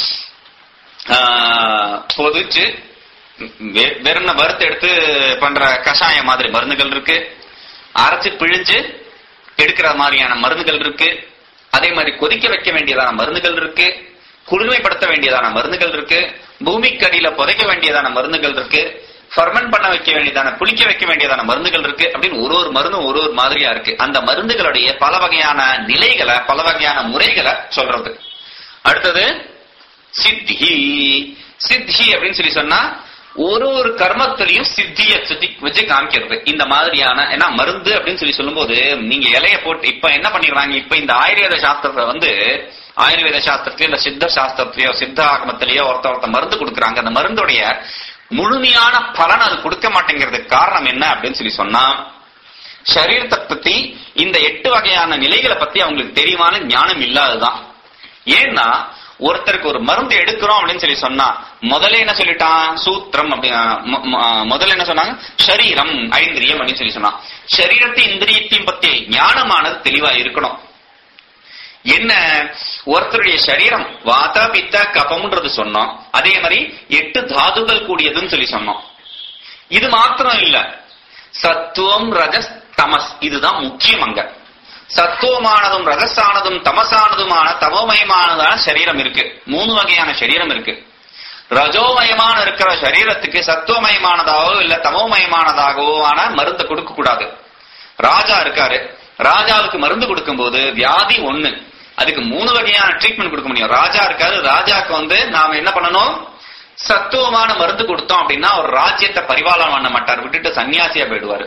ஆஹ், பொதிச்சு வெ- வெறும்ன வறுத்து எடுத்து பண்ற கஷாயம் மாதிரி மருந்துகள் இருக்கு அரைச்சு பிழிஞ்சு எடுக்கிற மாதிரியான மருந்துகள் இருக்கு அதே மாதிரி கொதிக்க வைக்க வேண்டியதான மருந்துகள் இருக்கு குளுமைப்படுத்த வேண்டியதான மருந்துகள் இருக்கு பூமிக்கடியில புதைக்க வேண்டியதான மருந்துகள் இருக்கு ஃபர்மெண்ட் பண்ண வைக்க வேண்டியதான புளிக்க வைக்க வேண்டியதான மருந்துகள் இருக்கு அப்படின்னு ஒரு ஒரு மருந்தும் ஒரு ஒரு மாதிரியா இருக்கு அந்த மருந்துகளுடைய பல வகையான நிலைகளை பல வகையான முறைகளை சொல்றது அடுத்தது சித்தி சித்தி அப்படின்னு சொல்லி சொன்னா ஒரு ஒரு கர்மத்திலையும் சித்திய சுத்தி வச்சு காமிக்கிறது இந்த மாதிரியான ஏன்னா மருந்து அப்படின்னு சொல்லி சொல்லும்போது நீங்க இலைய போட்டு இப்ப என்ன பண்ணிடுறாங்க இப்ப இந்த ஆயுர்வேத சாஸ்திரத்தை வந்து ஆயுர்வேத சாஸ்திரத்திலயோ இல்ல சித்த சாஸ்திரத்திலயோ சித்த ஆகமத்திலயோ ஒருத்த ஒருத்த மருந்து கொடுக்குறாங்க அந்த மருந்துடைய முழுமையான பலன் அது கொடுக்க மாட்டேங்கிறதுக்கு காரணம் என்ன அப்படின்னு சொல்லி சொன்னா சரீரத்தை பத்தி இந்த எட்டு வகையான நிலைகளை பத்தி அவங்களுக்கு தெரியுமான ஞானம் இல்லாததுதான் ஏன்னா ஒருத்தருக்கு ஒரு மருந்து எடுக்கிறோம் அப்படின்னு சொல்லி சொன்னா முதல்ல என்ன சொல்லிட்டான் சூத்திரம் அப்படி ம- ம- முதல்ல என்ன சொன்னாங்க சரீரம் ஐந்திரியம் அப்படின்னு சொல்லி சொன்னான் சரீரத்தை இந்திரியத்தையும் பத்தி ஞானமானது தெளிவா இருக்கணும் என்ன ஒருத்தருடைய சரீரம் வாத பித்த கபம்ன்றது சொன்னோம் அதே மாதிரி எட்டு தாதுகள் கூடியதுன்னு சொல்லி சொன்னோம் இது மாத்திரம் இல்ல சத்துவம் ரஜஸ் தமஸ் இதுதான் முக்கியம் அங்க சத்துவமானதும் ரஜஸானதும் தமசானதுமான தமோமயமானதான சரீரம் இருக்கு மூணு வகையான சரீரம் இருக்கு ரஜோமயமான இருக்கிற சரீரத்துக்கு சத்துவமயமானதாகவோ இல்ல தமோமயமானதாகவோ ஆன மருந்து கொடுக்க கூடாது ராஜா இருக்காரு ராஜாவுக்கு மருந்து கொடுக்கும்போது வியாதி ஒண்ணு அதுக்கு மூணு வகையான ட்ரீட்மெண்ட் கொடுக்க முடியும் ராஜா இருக்காரு ராஜாக்கு வந்து நாம என்ன பண்ணணும் சத்துவமான மருந்து கொடுத்தோம் அப்படின்னா அவர் ராஜ்யத்தை பரிபாலனம் பண்ண மாட்டார் விட்டுட்டு சன்னியாசியா போயிடுவாரு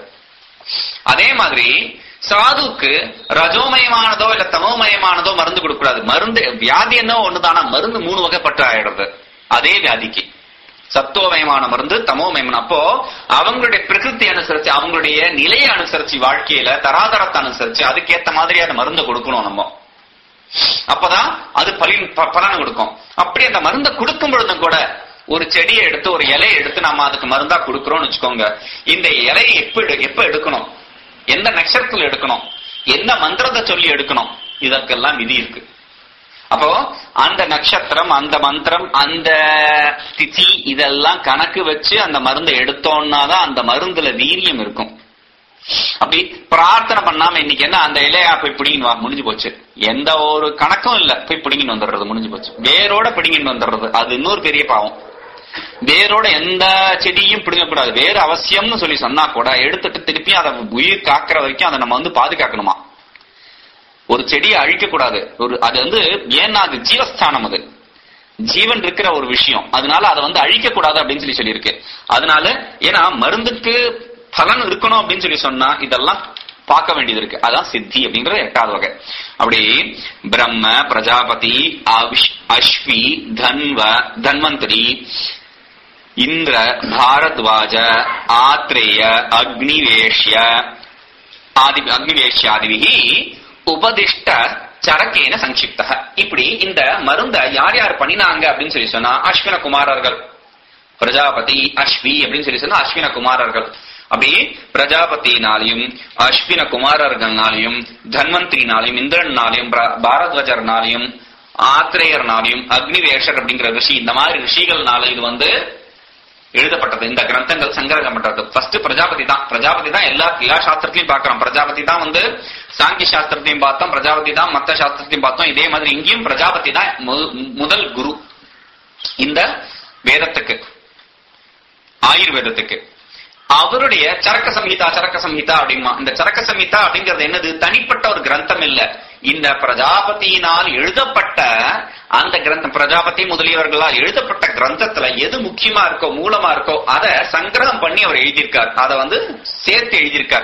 அதே மாதிரி சாதுக்கு ரஜோமயமானதோ இல்ல தமோமயமானதோ மருந்து கொடுக்க கூடாது மருந்து வியாதி என்ன ஒண்ணுதானா மருந்து மூணு வகைப்பட்டு ஆயிடுறது அதே வியாதிக்கு சத்துவமயமான மருந்து தமோமயமான அப்போ அவங்களுடைய பிரகிருதி அனுசரிச்சு அவங்களுடைய நிலையை அனுசரிச்சு வாழ்க்கையில தராதரத்தை அனுசரிச்சு அதுக்கேத்த மாதிரியான மருந்து கொடுக்கணும் நம்ம அப்பதான் அது பலின் ப- பலன் கொடுக்கும் அப்படி அந்த மருந்தை கொடுக்கும் பொழுதும் கூட ஒரு செடியை எடுத்து ஒரு இலையை எடுத்து நம்ம அதுக்கு மருந்தா கொடுக்கறோம்னு வச்சுக்கோங்க இந்த இலையை எப்ப எடு- எப்ப எடுக்கணும் எந்த நட்சத்திரத்துல எடுக்கணும் என்ன மந்திரத்தை சொல்லி எடுக்கணும் இதற்கெல்லாம் விதி இருக்கு அப்போ அந்த நட்சத்திரம் அந்த மந்திரம் அந்த திதி இதெல்லாம் கணக்கு வச்சு அந்த மருந்தை எடுத்தோம்னா தான் அந்த மருந்துல வீரியம் இருக்கும் அப்படி பிரார்த்தனை பண்ணாம இன்னைக்கு என்ன அந்த இலையா போய் பிடிங்கின்னு வா முடிஞ்சு போச்சு எந்த ஒரு கணக்கும் இல்ல போய் பிடிங்கின்னு வந்துடுறது முடிஞ்சு போச்சு வேரோட பிடிங்கின்னு வந்துடுறது அது இன்னொரு பெரிய பாவம் வேரோட எந்த செடியும் பிடுங்கக்கூடாது வேறு அவசியம்னு சொல்லி சொன்னா கூட எடுத்துட்டு திருப்பி அதை உயிர் காக்கிற வரைக்கும் அதை நம்ம வந்து பாதுகாக்கணுமா ஒரு செடியை அழிக்க கூடாது ஒரு அது வந்து ஏன்னா அது ஜீவஸ்தானம் அது ஜீவன் இருக்கிற ஒரு விஷயம் அதனால அதை வந்து அழிக்க கூடாது அப்படின்னு சொல்லி சொல்லியிருக்கு அதனால ஏன்னா மருந்துக்கு பலன் இருக்கணும் அப்படின்னு சொல்லி சொன்னா இதெல்லாம் பார்க்க வேண்டியது இருக்கு அதான் சித்தி அப்படிங்கிறது எட்டாவது வகை அப்படி பிரம்ம பிரஜாபதி அவிஷ்- அஸ்வி தன்வ தன்வந்தரி இந்திர பாரத்வாஜ ஆத்ரேய அக்னிவேஷ்ய ஆதி அக்னிவேஷ்யாதிவிகி உபதிஷ்ட சரக்கேன சங்கிப்த இப்படி இந்த மருந்த யார் யார் பண்ணினாங்க அப்படின்னு சொல்லி சொன்னா அஸ்வின குமாரர்கள் பிரஜாபதி அஸ்வி அப்படின்னு சொல்லி சொன்னா அஸ்வின குமாரர்கள் அப்படி பிரஜாபதினாலையும் அஸ்வின குமாரர்கள்னாலையும் தன்வந்திரினாலையும் இந்திரனாலையும் பர- பாரத்வஜர்னாலையும் ஆத்திரேயர்னாலையும் அக்னிவேஷர் அப்படிங்கிற ரிஷி இந்த மாதிரி ரிஷிகள்னால இது வந்து எழுதப்பட்டது இந்த கிரந்தங்கள் சங்கிரகப்பட்டது ஃபர்ஸ்ட் பிரஜாபதி தான் பிரஜாபதி தான் எல்லா எல்லா சாஸ்திரத்திலையும் பார்க்கிறோம் பிரஜாபதி தான் வந்து சாங்கிய சாஸ்திரத்தையும் பார்த்தோம் பிரஜாபதி தான் மத்த சாஸ்திரத்தையும் பார்த்தோம் இதே மாதிரி இங்கேயும் பிரஜாபதி தான் மு- முதல் குரு இந்த வேதத்துக்கு ஆயுர்வேதத்துக்கு அவருடைய சரக்க சம்ஹிதா சரக்க சம்ஹிதா அப்படிமா இந்த சரக்க சம்ஹிதா அப்படிங்கிறது என்னது தனிப்பட்ட ஒரு கிரந்தம் இல்ல இந்த பிரஜாபதியினால் எழுதப்பட்ட அந்த கிரந்தம் பிரஜாபதி முதலியவர்களால் எழுதப்பட்ட கிரந்தத்துல எது முக்கியமா இருக்கோ மூலமா இருக்கோ அதை சங்கிரகம் பண்ணி அவர் எழுதியிருக்கார் அதை வந்து சேர்த்து எழுதியிருக்கார்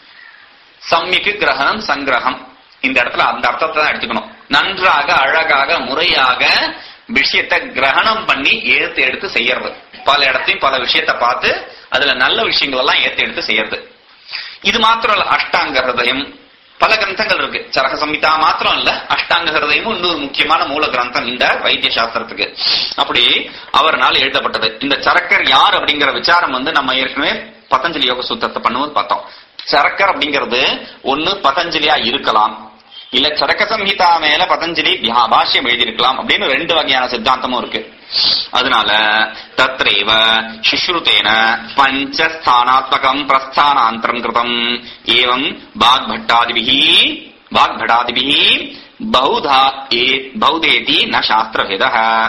சம்மிக்கு கிரகணம் சங்கிரகம் இந்த இடத்துல அந்த அர்த்தத்தை தான் எடுத்துக்கணும் நன்றாக அழகாக முறையாக விஷயத்தை கிரகணம் பண்ணி எடுத்து எடுத்து செய்யறது பல இடத்தையும் பல விஷயத்தை பார்த்து அதுல நல்ல விஷயங்கள் எல்லாம் ஏத்து எடுத்து செய்யறது இது மாத்திரம் இல்ல அஷ்டாங்க ஹிருதயம் பல கிரந்தங்கள் இருக்கு சரக சம்ஹிதா மாத்திரம் இல்ல அஷ்டாங்க ஹிருதயமும் இன்னொரு முக்கியமான மூல கிரந்தம் இந்த வைத்திய சாஸ்திரத்துக்கு அப்படி அவர்னால் எழுதப்பட்டது இந்த சரக்கர் யார் அப்படிங்கிற விசாரம் வந்து நம்ம ஏற்கனவே பதஞ்சலி யோக சூத்திரத்தை பண்ணும்போது பார்த்தோம் சரக்கர் அப்படிங்கிறது ஒண்ணு பதஞ்சலியா இருக்கலாம் இல்ல சரக்க சம்ஹிதா மேல பதஞ்சலி வியா- பாஷ்யம் எழுதியிருக்கலாம் அப்படின்னு ரெண்டு வகையான சித்தாந்தமும் இருக்கு அதனால தத்ரேவ சுஷ்ருதேன பஞ்சஸ்தானாத்மகம் பிரஸ்தானாந்தரம் கிருதம் ஏவம் வாக்பட்டாதிபிஹி வாக்பட்டாதிபிஹி பௌதா ஏ பௌதேதி ந சாஸ்திரவேத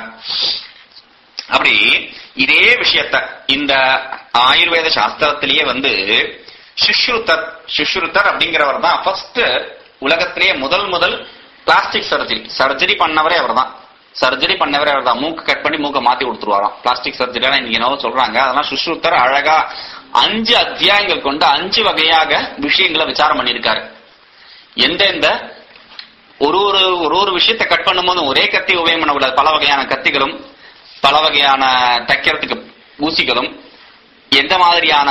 அப்படி இதே விஷயத்த இந்த ஆயுர்வேத சாஸ்திரத்திலேயே வந்து சுஷ்ருத்தர் சுஷ்ருத்தர் அப்படிங்கிறவர் தான் ஃபர்ஸ்ட் உலகத்திலேயே முதல் முதல் பிளாஸ்டிக் சர்ஜரி சர்ஜரி பண்ணவரே அவர் தான் சர்ஜரி பண்ணவரே அவர் தான் மூக்கு கட் பண்ணி மூக்கை மாத்தி கொடுத்துருவாராம் பிளாஸ்டிக் சர்ஜரி எல்லாம் இன்னைக்கு என்னவோ சொல்றாங்க அதெல்லாம் சுஷ்ருத்தர் அழகா அஞ்சு அத்தியாயங்கள் கொண்டு அஞ்சு வகையாக விஷயங்களை விசாரம் பண்ணியிருக்காரு எந்தெந்த ஒரு ஒரு ஒரு ஒரு விஷயத்தை கட் பண்ணும்போது ஒரே கத்தி உபயோகம் பண்ணக்கூடாது பல வகையான கத்திகளும் பல வகையான தைக்கிறதுக்கு ஊசிகளும் எந்த மாதிரியான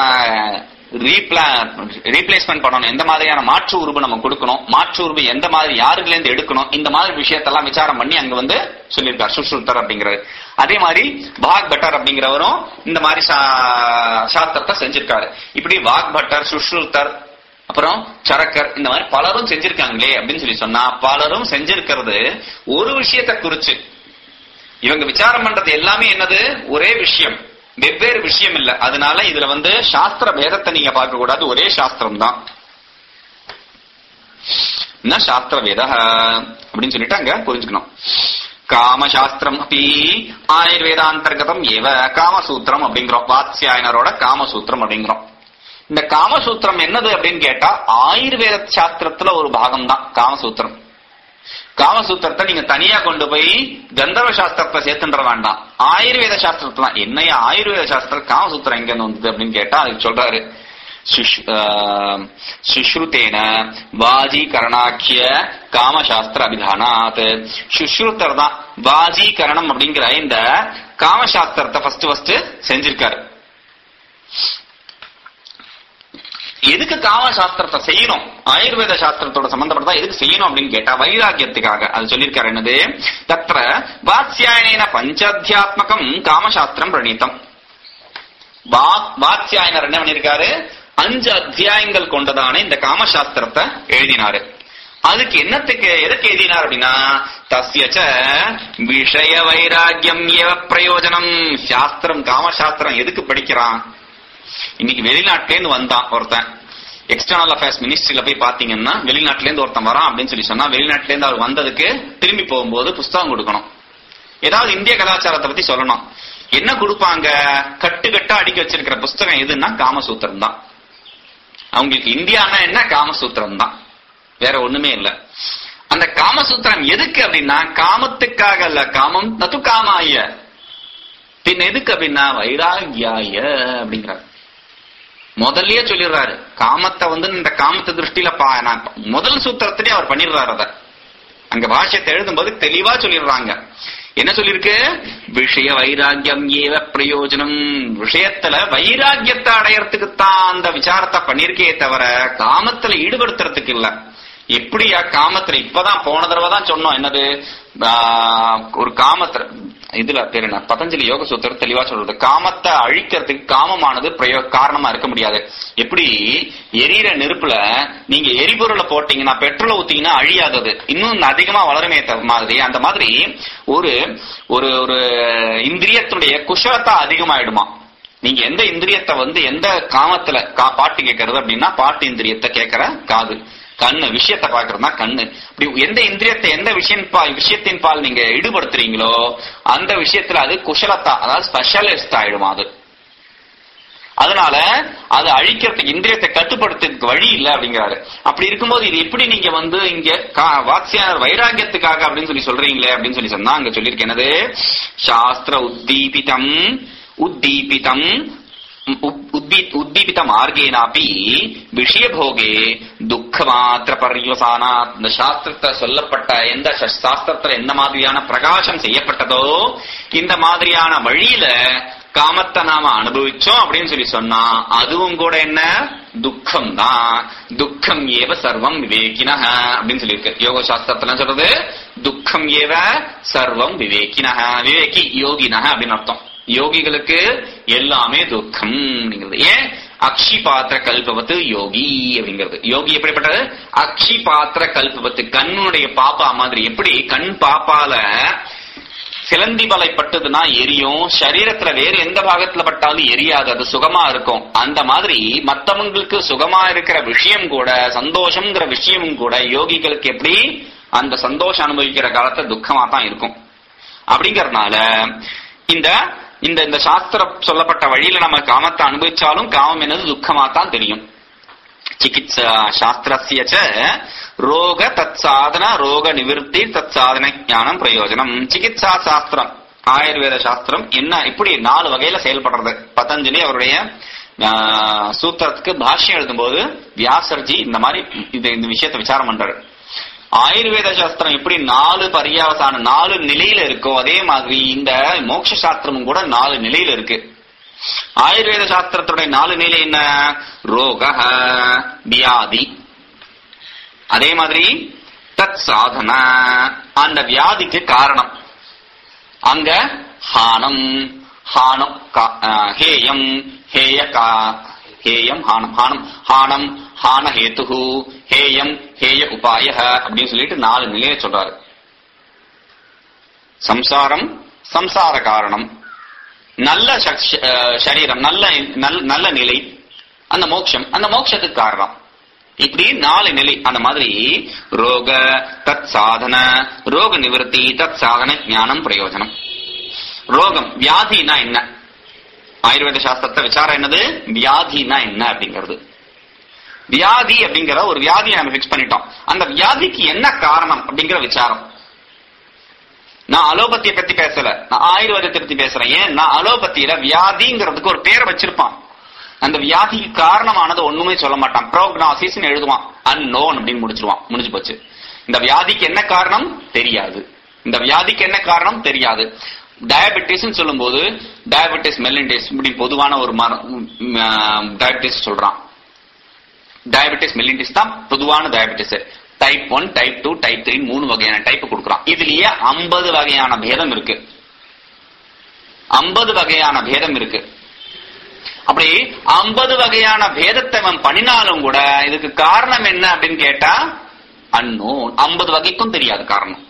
ரீப்ளேஸ்மெண்ட் பண்ணணும் எந்த மாதிரியான மாற்று உருவு நம்ம கொடுக்கணும் மாற்று உருவு எந்த மாதிரி யாருல இருந்து எடுக்கணும் இந்த மாதிரி விஷயத்தெல்லாம் விசாரம் பண்ணி அங்க வந்து சொல்லியிருக்கார் சுஷ்ருத்தர் அப்படிங்கிறது அதே மாதிரி பாக் பட்டர் அப்படிங்கிறவரும் இந்த மாதிரி சா- சாஸ்திரத்தை செஞ்சிருக்காரு இப்படி வாக் பட்டர் சுஷ்ருத்தர் அப்புறம் சரக்கர் இந்த மாதிரி பலரும் செஞ்சிருக்காங்களே அப்படின்னு சொல்லி சொன்னா பலரும் செஞ்சிருக்கிறது ஒரு விஷயத்தை குறிச்சு இவங்க விசாரம் பண்றது எல்லாமே என்னது ஒரே விஷயம் வெவ்வேறு விஷயம் இல்ல அதனால இதுல வந்து சாஸ்திர பேதத்தை நீங்க பார்க்க கூடாது ஒரே சாஸ்திரம் தான் ந சாஸ்திர வேத அப்படின்னு சொல்லிட்டு அங்க புரிஞ்சுக்கணும் காமசாஸ்திரம் அப்படி ஆயுர்வேதாந்தர்கதம் ஏவ காமசூத்திரம் அப்படிங்கிறோம் வாத்ஸ்யாயனரோட காமசூத்திரம் அப்படிங்கிறோம் இந்த காமசூத்திரம் என்னது அப்படின்னு கேட்டா ஆயுர்வேத சாஸ்திரத்துல ஒரு பாகம் தான் காமசூத்திரம் காமசூத்திரத்தை நீங்க தனியா கொண்டு போய் கந்தர்வ சாஸ்திரத்தை சேர்த்துன்ற வேண்டாம் ஆயுர்வேத சாஸ்திரத்துல என்னைய ஆயுர்வேத சாஸ்திரம் காமசூத்திரம் எங்க இருந்து வந்தது அப்படின்னு கேட்டா அதுக்கு சொல்றாரு சுஷ்- ஆஹ் சுஷ்ருதேன வாஜீகரணாக்கிய காமசாஸ்திர அபிதானாத் சுஷ்ருத்தர் தான் வாஜீகரணம் அப்படிங்கிற இந்த காமசாஸ்திரத்தை ஃபர்ஸ்ட் ஃபர்ஸ்ட் செஞ்சிருக்காரு எதுக்கு காம சாஸ்திரத்தை செய்யணும் ஆயுர்வேத சாஸ்திரத்தோட சம்பந்தப்பட்டதா எதுக்கு செய்யணும் அப்படின்னு கேட்டா வைராக்கியத்துக்காக அது சொல்லியிருக்காரு என்னது தத்ர வாத்ஸ்யாயன பஞ்சாத்தியாத்மகம் காமசாஸ்திரம் பிரணீதம் வா- வாத்ஸ்யாயனர் என்ன பண்ணிருக்காரு அஞ்சு அத்தியாயங்கள் கொண்டதான இந்த காமசாஸ்திரத்தை எழுதினாரு அதுக்கு என்னத்துக்கு எதுக்கு எழுதினார் அப்படின்னா தஸ்யச்ச விஷய வைராக்கியம் ஏவ பிரயோஜனம் சாஸ்திரம் காமசாஸ்திரம் எதுக்கு படிக்கிறான் இன்னைக்கு வெளிநாட்டுல இருந்து வந்தான் ஒருத்தன் எக்ஸ்டர்னல் அஃபேர்ஸ் மினிஸ்ட்ரியில போய் பாத்தீங்கன்னா வெளிநாட்டுல இருந்து ஒருத்தன் வரான் அப்படின்னு சொல்லி சொன்னா வெளிநாட்டுல இருந்து அவர் வந்ததுக்கு திரும்பி போகும்போது புஸ்தகம் கொடுக்கணும் ஏதாவது இந்திய கலாச்சாரத்தை பத்தி சொல்லணும் என்ன கொடுப்பாங்க கட்டு கட்டா அடிக்க வச்சிருக்கிற புஸ்தகம் எதுன்னா காமசூத்திரம் தான் அவங்களுக்கு இந்தியான்னா என்ன காமசூத்திரம் தான் வேற ஒண்ணுமே இல்ல அந்த காமசூத்திரம் எதுக்கு அப்படின்னா காமத்துக்காக அல்ல காமம் நது காமாய பின் எதுக்கு அப்படின்னா வைராகியாய அப்படிங்கிறார் முதல்லயே சொல்லிடுறாரு காமத்தை வந்து இந்த காமத்தை திருஷ்டியில பா நான் முதல் சூத்திரத்திலே அவர் பண்ணிடுறாரு அத அங்க பாஷ்யத்தை எழுதும்போது தெளிவா சொல்லிடுறாங்க என்ன சொல்லிருக்கு விஷய வைராக்கியம் ஏவ பிரயோஜனம் விஷயத்துல வைராக்கியத்தை அடையறதுக்கு தான் அந்த விசாரத்தை பண்ணிருக்கே தவிர காமத்துல ஈடுபடுத்துறதுக்கு இல்ல எப்படியா காமத்துல இப்பதான் போன தடவை தான் சொன்னோம் என்னது ஆஹ், ஒரு காமத்துல இதுல பேர் என்ன பதஞ்சலி யோக சூத்திரம் தெளிவா சொல்றது காமத்தை அழிக்கிறதுக்கு காமமானது பிரயோ காரணமா இருக்க முடியாது எப்படி எரியிற நெருப்புல நீங்க எரிபொருளை போட்டீங்கன்னா பெட்ரோலை ஊத்தீங்கன்னா அழியாதது இன்னும் அதிகமா வளருமே த- மாதிரி அந்த மாதிரி ஒரு ஒரு ஒரு இந்திரியத்துடைய குஷலத்தா அதிகமாயிடுமா நீங்க எந்த இந்திரியத்தை வந்து எந்த காமத்துல கா- பாட்டு கேட்கறது அப்படின்னா பாட்டு இந்திரியத்தை கேட்கற காது கண்ணு விஷயத்தை பாக்குறதுனா கண்ணு இப்படி எந்த இந்திரியத்தை எந்த விஷயம் பால் விஷயத்தின் பால் நீங்க ஈடுபடுத்துறீங்களோ அந்த விஷயத்துல அது குஷலத்தா அதாவது ஸ்பெஷலிஸ்ட் ஆயிடும் அது அதனால அது அழிக்கிறதுக்கு இந்திரியத்தை கட்டுப்படுத்துறதுக்கு வழி இல்ல அப்படிங்கிறாரு அப்படி இருக்கும்போது இது எப்படி நீங்க வந்து இங்க கா- வாத்ஸ்யாயனர் வைராகியத்துக்காக அப்படின்னு சொல்லி சொல்றீங்களே அப்படின்னு சொல்லி சொன்னா அங்க சொல்லியிருக்கேன் என்னது சாஸ்திர உத்தீபிதம் உத்தீபிதம் உத்- உத்பீ- உத்தீபித மார்கேனாப்பி விஷயபோகே துக்கமாத்திர பர்யவசானா இந்த சாஸ்திரத்தை சொல்லப்பட்ட எந்த ச- சாஸ்திரத்துல எந்த மாதிரியான பிரகாசம் செய்யப்பட்டதோ இந்த மாதிரியான வழியில காமத்தை நாம அனுபவிச்சோம் அப்படின்னு சொல்லி சொன்னா அதுவும் கூட என்ன துக்கம் தான் துக்கம் ஏவ சர்வம் விவேகின அப்படின்னு சொல்லியிருக்கு யோக சாஸ்திரத்துல என்ன சொல்றது துக்கம் ஏவ சர்வம் விவேகின விவேகி யோகின அப்படின்னு அர்த்தம் யோகிகளுக்கு எல்லாமே துக்கம் அப்படிங்கிறது ஏன் அக்ஷி பாத்திர கல்பவத்து யோகி அப்படிங்கிறது யோகி எப்படிப்பட்டது அக்ஷி பாத்திர கல்பவத்து கண்ணுடைய பாப்பா மாதிரி எப்படி கண் பாப்பால சிலந்தி வலை பட்டதுன்னா எரியும் சரீரத்துல வேற எந்த பாகத்துல பட்டாலும் எரியாது அது சுகமா இருக்கும் அந்த மாதிரி மத்தவங்களுக்கு சுகமா இருக்கிற விஷயம் கூட சந்தோஷம்ங்கிற விஷயமும் கூட யோகிகளுக்கு எப்படி அந்த சந்தோஷம் அனுபவிக்கிற காலத்துல துக்கமா தான் இருக்கும் அப்படிங்கறதுனால இந்த இந்த இந்த சாஸ்திரம் சொல்லப்பட்ட வழியில நம்ம காமத்தை அனுபவிச்சாலும் காமம் என்னது துக்கமா தான் தெரியும் சிகிச்சா சாஸ்திரஸ்ய ச ரோக தத் சாதன ரோக நிவிருத்தி தத் சாதன ஞானம் பிரயோஜனம் சிகிச்சா சாஸ்திரம் ஆயுர்வேத சாஸ்திரம் என்ன இப்படி நாலு வகையில செயல்படுறது பதஞ்சலி அவருடைய ஆஹ், சூத்திரத்துக்கு பாஷ்யம் எழுதும்போது வியாசர்ஜி இந்த மாதிரி இது இந்த விஷயத்தை விசாரம் பண்றாரு ஆயுர்வேத சாஸ்திரம் எப்படி நாலு பரியாவசான நாலு நிலையில இருக்கோ அதே மாதிரி இந்த மோட்ச சாஸ்திரமும் கூட நாலு நிலையில இருக்கு ஆயுர்வேத சாஸ்திரத்துடைய நாலு நிலை என்ன ரோக வியாதி அதே மாதிரி தத் சாதன அந்த வியாதிக்கு காரணம் அங்க ஹானம் ஹானம் கா- ஆஹ், ஹேயம் ஹேய கா ஹேயம் ஹானம் ஹானம் ஹானம் ஹான ஹேத்துஹு ஹேயம் ஹேய உபாய அப்படின்னு சொல்லிட்டு நாலு நிலையை சொல்றாரு சம்சாரம் சம்சார காரணம் நல்ல சக்- ஷ- அஹ் சரீரம் நல்ல நல்ல- நல்ல நிலை அந்த மோட்சம் அந்த மோட்சத்துக்கு காரணம் இப்படி நாலு நிலை அந்த மாதிரி ரோக தத் சாதன ரோக நிவர்த்தி தத் சாதன ஞானம் பிரயோஜனம் ரோகம் வியாதினா என்ன ஆயுர்வேத சாஸ்திரத்தை விசாரம் என்னது வியாதினா என்ன அப்படிங்கிறது வியாதி அப்படிங்கிற ஒரு வியாதியை நம்ம பிக்ஸ் பண்ணிட்டோம் அந்த வியாதிக்கு என்ன காரணம் அப்படிங்கிற விசாரம் நான் அலோபத்தியை பத்தி பேசல நான் ஆயுர்வேதத்தை பத்தி பேசுறேன் ஏன் நான் அலோபத்தியில வியாதிங்கிறதுக்கு ஒரு பேரை வச்சிருப்பான் அந்த வியாதிக்கு காரணமானது ஒண்ணுமே சொல்ல மாட்டான் ப்ரோக்னாசிஸ் எழுதுவான் அன்னோன் அப்படின்னு முடிச்சிருவான் முடிஞ்சு போச்சு இந்த வியாதிக்கு என்ன காரணம் தெரியாது இந்த வியாதிக்கு என்ன காரணம் தெரியாது டயபெட்டிஸ் சொல்லும்போது டயபெட்டிஸ் மெல்லின்டிஸ் இப்படி பொதுவான ஒரு டயபெட்டிஸ் சொல்றான் டயபெட்டிஸ் மெல்லின்டிஸ் தான் பொதுவான diabetes type one type two type three மூணு வகையான டைப் கொடுக்குறான் இதுலயே ஐம்பது வகையான பேதம் இருக்கு ஐம்பது வகையான பேதம் இருக்கு அப்படி ஐம்பது வகையான பேதத்தை அவன் பண்ணினாலும் கூட இதுக்கு காரணம் என்ன அப்படின்னு கேட்டா அன்னோன் ஐம்பது வகைக்கும் தெரியாது காரணம்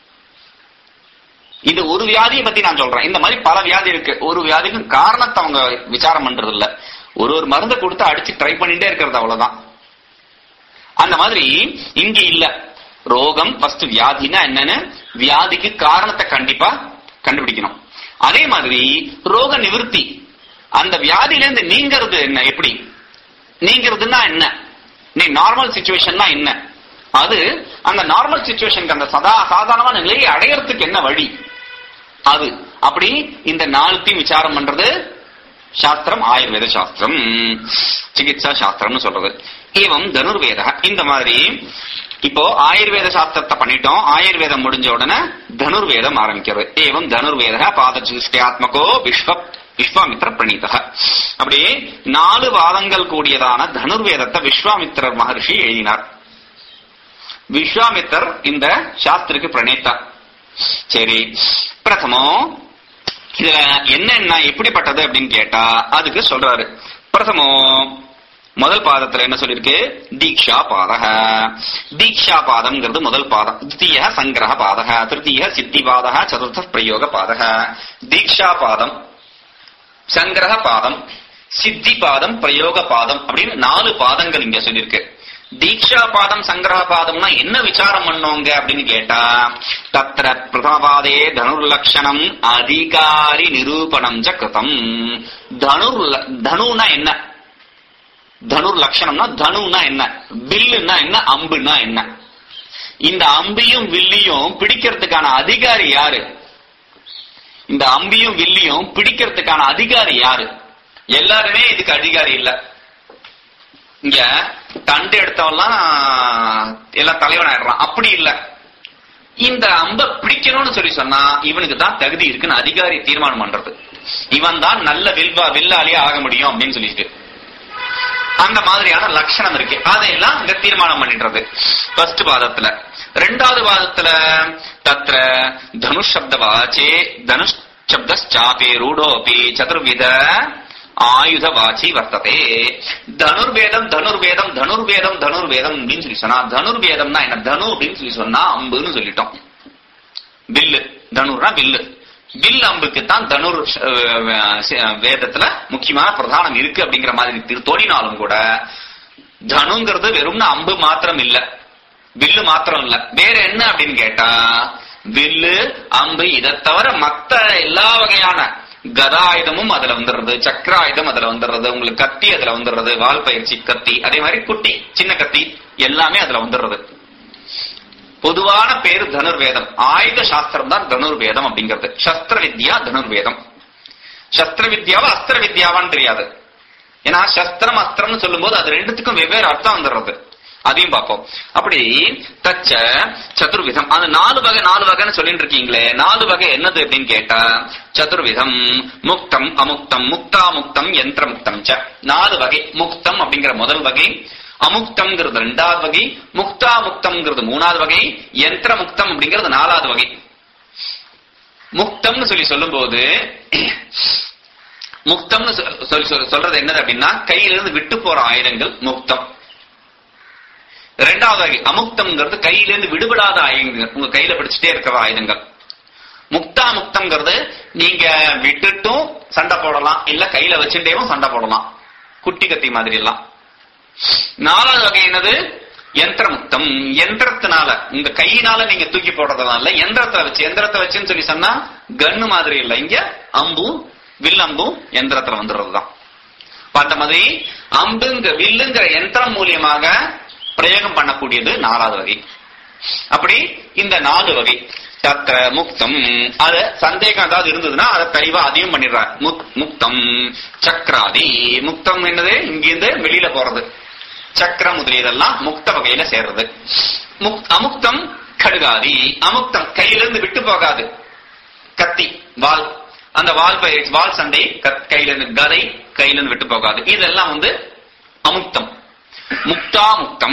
இது ஒரு வியாதியை பத்தி நான் சொல்றேன் இந்த மாதிரி பல வியாதி இருக்கு ஒரு வியாதிக்கும் காரணத்தை அவங்க விசாரம் பண்றது இல்ல ஒரு ஒரு மருந்தை கொடுத்து அடிச்சு ட்ரை பண்ணிட்டே இருக்கிறது அவ்வளவுதான் அந்த மாதிரி இங்க இல்ல ரோகம் ஃபர்ஸ்ட் வியாதினா என்னன்னு வியாதிக்கு காரணத்தை கண்டிப்பா கண்டுபிடிக்கணும் அதே மாதிரி ரோக நிவர்த்தி அந்த வியாதியில இருந்து நீங்கிறது என்ன எப்படி நீங்கிறதுனா என்ன நீ நார்மல் சுச்சுவேஷன்னா என்ன அது அந்த நார்மல் சுச்சுவேஷனுக்கு அந்த சதா சாதாரணமான நிலையை அடையறதுக்கு என்ன வழி அது அப்படி இந்த நாலுத்தையும் விசாரம் பண்றது சாஸ்திரம் ஆயுர்வேத சாஸ்திரம் சிகிச்சா சாஸ்திரம்னு சொல்றது ஏவம் தனுர்வேத இந்த மாதிரி இப்போ ஆயுர்வேத சாஸ்திரத்தை பண்ணிட்டோம் ஆயுர்வேதம் முடிஞ்ச உடனே தனுர்வேதம் ஆரம்பிக்கிறது ஏவம் தனுர்வேத பாதச்சுஷ்டியாத்மகோ விஸ்வ விஸ்வாமித்ர பிரணீத அப்படி நாலு வாதங்கள் கூடியதான தனுர்வேதத்தை விஸ்வாமித்திரர் மகர்ஷி எழுதினார் விஸ்வாமித்தர் இந்த சாஸ்திருக்கு பிரணேத்தா சரி பிரதமம் இதுல என்னென்ன எப்படிப்பட்டது அப்படின்னு கேட்டா அதுக்கு சொல்றாரு பிரதமம் முதல் பாதத்துல என்ன சொல்லிருக்கு தீக்ஷா பாதக தீக்ஷா பாதம்ங்கிறது முதல் பாதம் தித்தீய சங்கிரக பாதக திருத்தீய சித்தி பாதக சதுர்த்த பிரயோக பாதக தீக்ஷா பாதம் சங்கிரக பாதம் சித்தி பாதம் பிரயோக பாதம் அப்படின்னு நாலு பாதங்கள் இங்க சொல்லியிருக்கு தீக்ஷா பாதம் சங்கிரக பாதம்னா என்ன விசாரம் பண்ணோங்க அப்படின்னு கேட்டா தத்திர பிரதமபாதே தனுர்லட்சணம் அதிகாரி நிரூபணம் ச கிருதம் தனுர் தனுனா என்ன தனுர் லட்சணம்னா தனுனா என்ன வில்லுன்னா என்ன அம்புனா என்ன இந்த அம்பியும் வில்லியும் பிடிக்கிறதுக்கான அதிகாரி யாரு இந்த அம்பியும் வில்லியும் பிடிக்கிறதுக்கான அதிகாரி யாரு எல்லாருமே இதுக்கு அதிகாரி இல்ல இங்க தண்டு எடுத்தவெல்லாம் எல்லாம் தலைவன் ஆயிடுறான் அப்படி இல்ல இந்த அம்ப பிடிக்கணும்னு சொல்லி சொன்னா இவனுக்கு தான் தகுதி இருக்குன்னு அதிகாரி தீர்மானம் பண்றது இவன் தான் நல்ல வில்வா வில்லாலியே ஆக முடியும் அப்படின்னு சொல்லிட்டு அந்த மாதிரியான லட்சணம் இருக்கு அதையெல்லாம் இங்க தீர்மானம் பண்ணிடுறது ஃபர்ஸ்ட் பாதத்துல ரெண்டாவது பாதத்துல தத்ர தனுஷ் சப்த வாச்சே தனுஷ் சப்தாபே ரூடோபி சதுர்வித ஆயுத வாச்சி வர்த்ததே தனுர்வேதம் தனுர்வேதம் தனுர்வேதம் தனுர்வேதம் அப்படின்னு சொல்லி சொன்னா தனுர்வேதம்னா என்ன தனு அப்படின்னு சொல்லி சொன்னா அம்புன்னு சொல்லிட்டோம் வில்லு தனுர்னா வில்லு வில் அம்புக்கு தான் தனுர் அஹ், வேதத்துல முக்கியமான பிரதானம் இருக்கு அப்படிங்கிற மாதிரி திரு- தோணினாலும் கூட தனுங்கிறது வெறும்னா அம்பு மாத்திரம் இல்ல வில்லு மாத்திரம் இல்ல வேற என்ன அப்படின்னு கேட்டா வில்லு அம்பு இதை தவிர மத்த எல்லா வகையான கதாயுதமும் அதுல வந்துடுறது சக்கராயுதம் அதுல வந்துடுறது உங்களுக்கு கத்தி அதுல வந்துடுறது வால் பயிற்சி கத்தி அதே மாதிரி குட்டி சின்ன கத்தி எல்லாமே அதுல வந்துடுறது பொதுவான பேரு தனுர்வேதம் ஆயுத சாஸ்திரம் தான் தனுர்வேதம் அப்படிங்கிறது சஸ்திர வித்யா தனுர்வேதம் சஸ்திர வித்யாவா அஸ்திர வித்யாவான்னு தெரியாது ஏன்னா சஸ்திரம் அஸ்திரம்னு சொல்லும்போது அது ரெண்டுத்துக்கும் வெவ்வேறு அர்த்தம் வந்துடுறது அதையும் பார்ப்போம் அப்படி தச்ச சதுர்விதம் அது நாலு வகை நாலு வகைன்னு சொல்லிட்டு இருக்கீங்களே நாலு வகை என்னது அப்படின்னு கேட்டா சதுர்விதம் முக்தம் அமுக்தம் முக்தா முக்தம் யந்திர முக்தம் ச நாலு வகை முக்தம் அப்படிங்கிற முதல் வகை அமுக்தம்ங்கிறது ரெண்டாவது வகை முக்தா முக்தம்ங்கிறது மூணாவது வகை யந்திர முக்தம் அப்படிங்கிறது நாலாவது வகை முக்தம்னு சொல்லி சொல்லும்போது முக்தம்னு சொ- சொல்லி சொல்- சொல்றது என்னது அப்படின்னா கையிலிருந்து விட்டு போற ஆயுதங்கள் முக்தம் ரெண்டாவது வகை அமுக்தம்ங்கிறது கையிலிருந்து விடுபடாத ஆயுதங்கள் உங்க கையில பிடிச்சிட்டே இருக்கிற ஆயுதங்கள் முக்தா முக்தம்ங்கிறது நீங்க விட்டுட்டும் சண்டை போடலாம் இல்ல கையில வச்சுட்டேவும் சண்டை போடலாம் குட்டி கத்தி மாதிரி எல்லாம் நாலாவது வகை என்னது யந்திரமுக்தம் யந்திரத்தினால உங்க கையினால நீங்க தூக்கி போடுறதுனால யந்திரத்தை வச்சு யந்திரத்தை வச்சுன்னு சொல்லி சொன்னா கன்னு மாதிரி இல்ல இங்க அம்பும் வில் அம்பும் யந்திரத்துல வந்துடுறதுதான் பார்த்த மாதிரி அம்புங்க வில்லுங்கிற யந்திரம் மூலியமாக பிரயோகம் பண்ணக்கூடியது நாலாவது வகை அப்படி இந்த நாலு வகை தத்திர முக்தம் அத சந்தேகம் ஏதாவது இருந்ததுன்னா அதை தெளிவா அதையும் பண்ணிடுறார் முக்- முக்தம் சக்கராதி முக்தம் என்னது இங்கிருந்து வெளியில போறது சக்கரம் முதலியதெல்லாம் முக்த வகையில சேர்றது முக்- அமுக்தம் கடுகாதி அமுக்தம் கையிலிருந்து விட்டு போகாது கத்தி வால் அந்த வால் பயிற்சி வால் சண்டை கத்- கையில இருந்து கதை கையில இருந்து விட்டு போகாது இதெல்லாம் வந்து அமுக்தம் முக்தா முக்தம்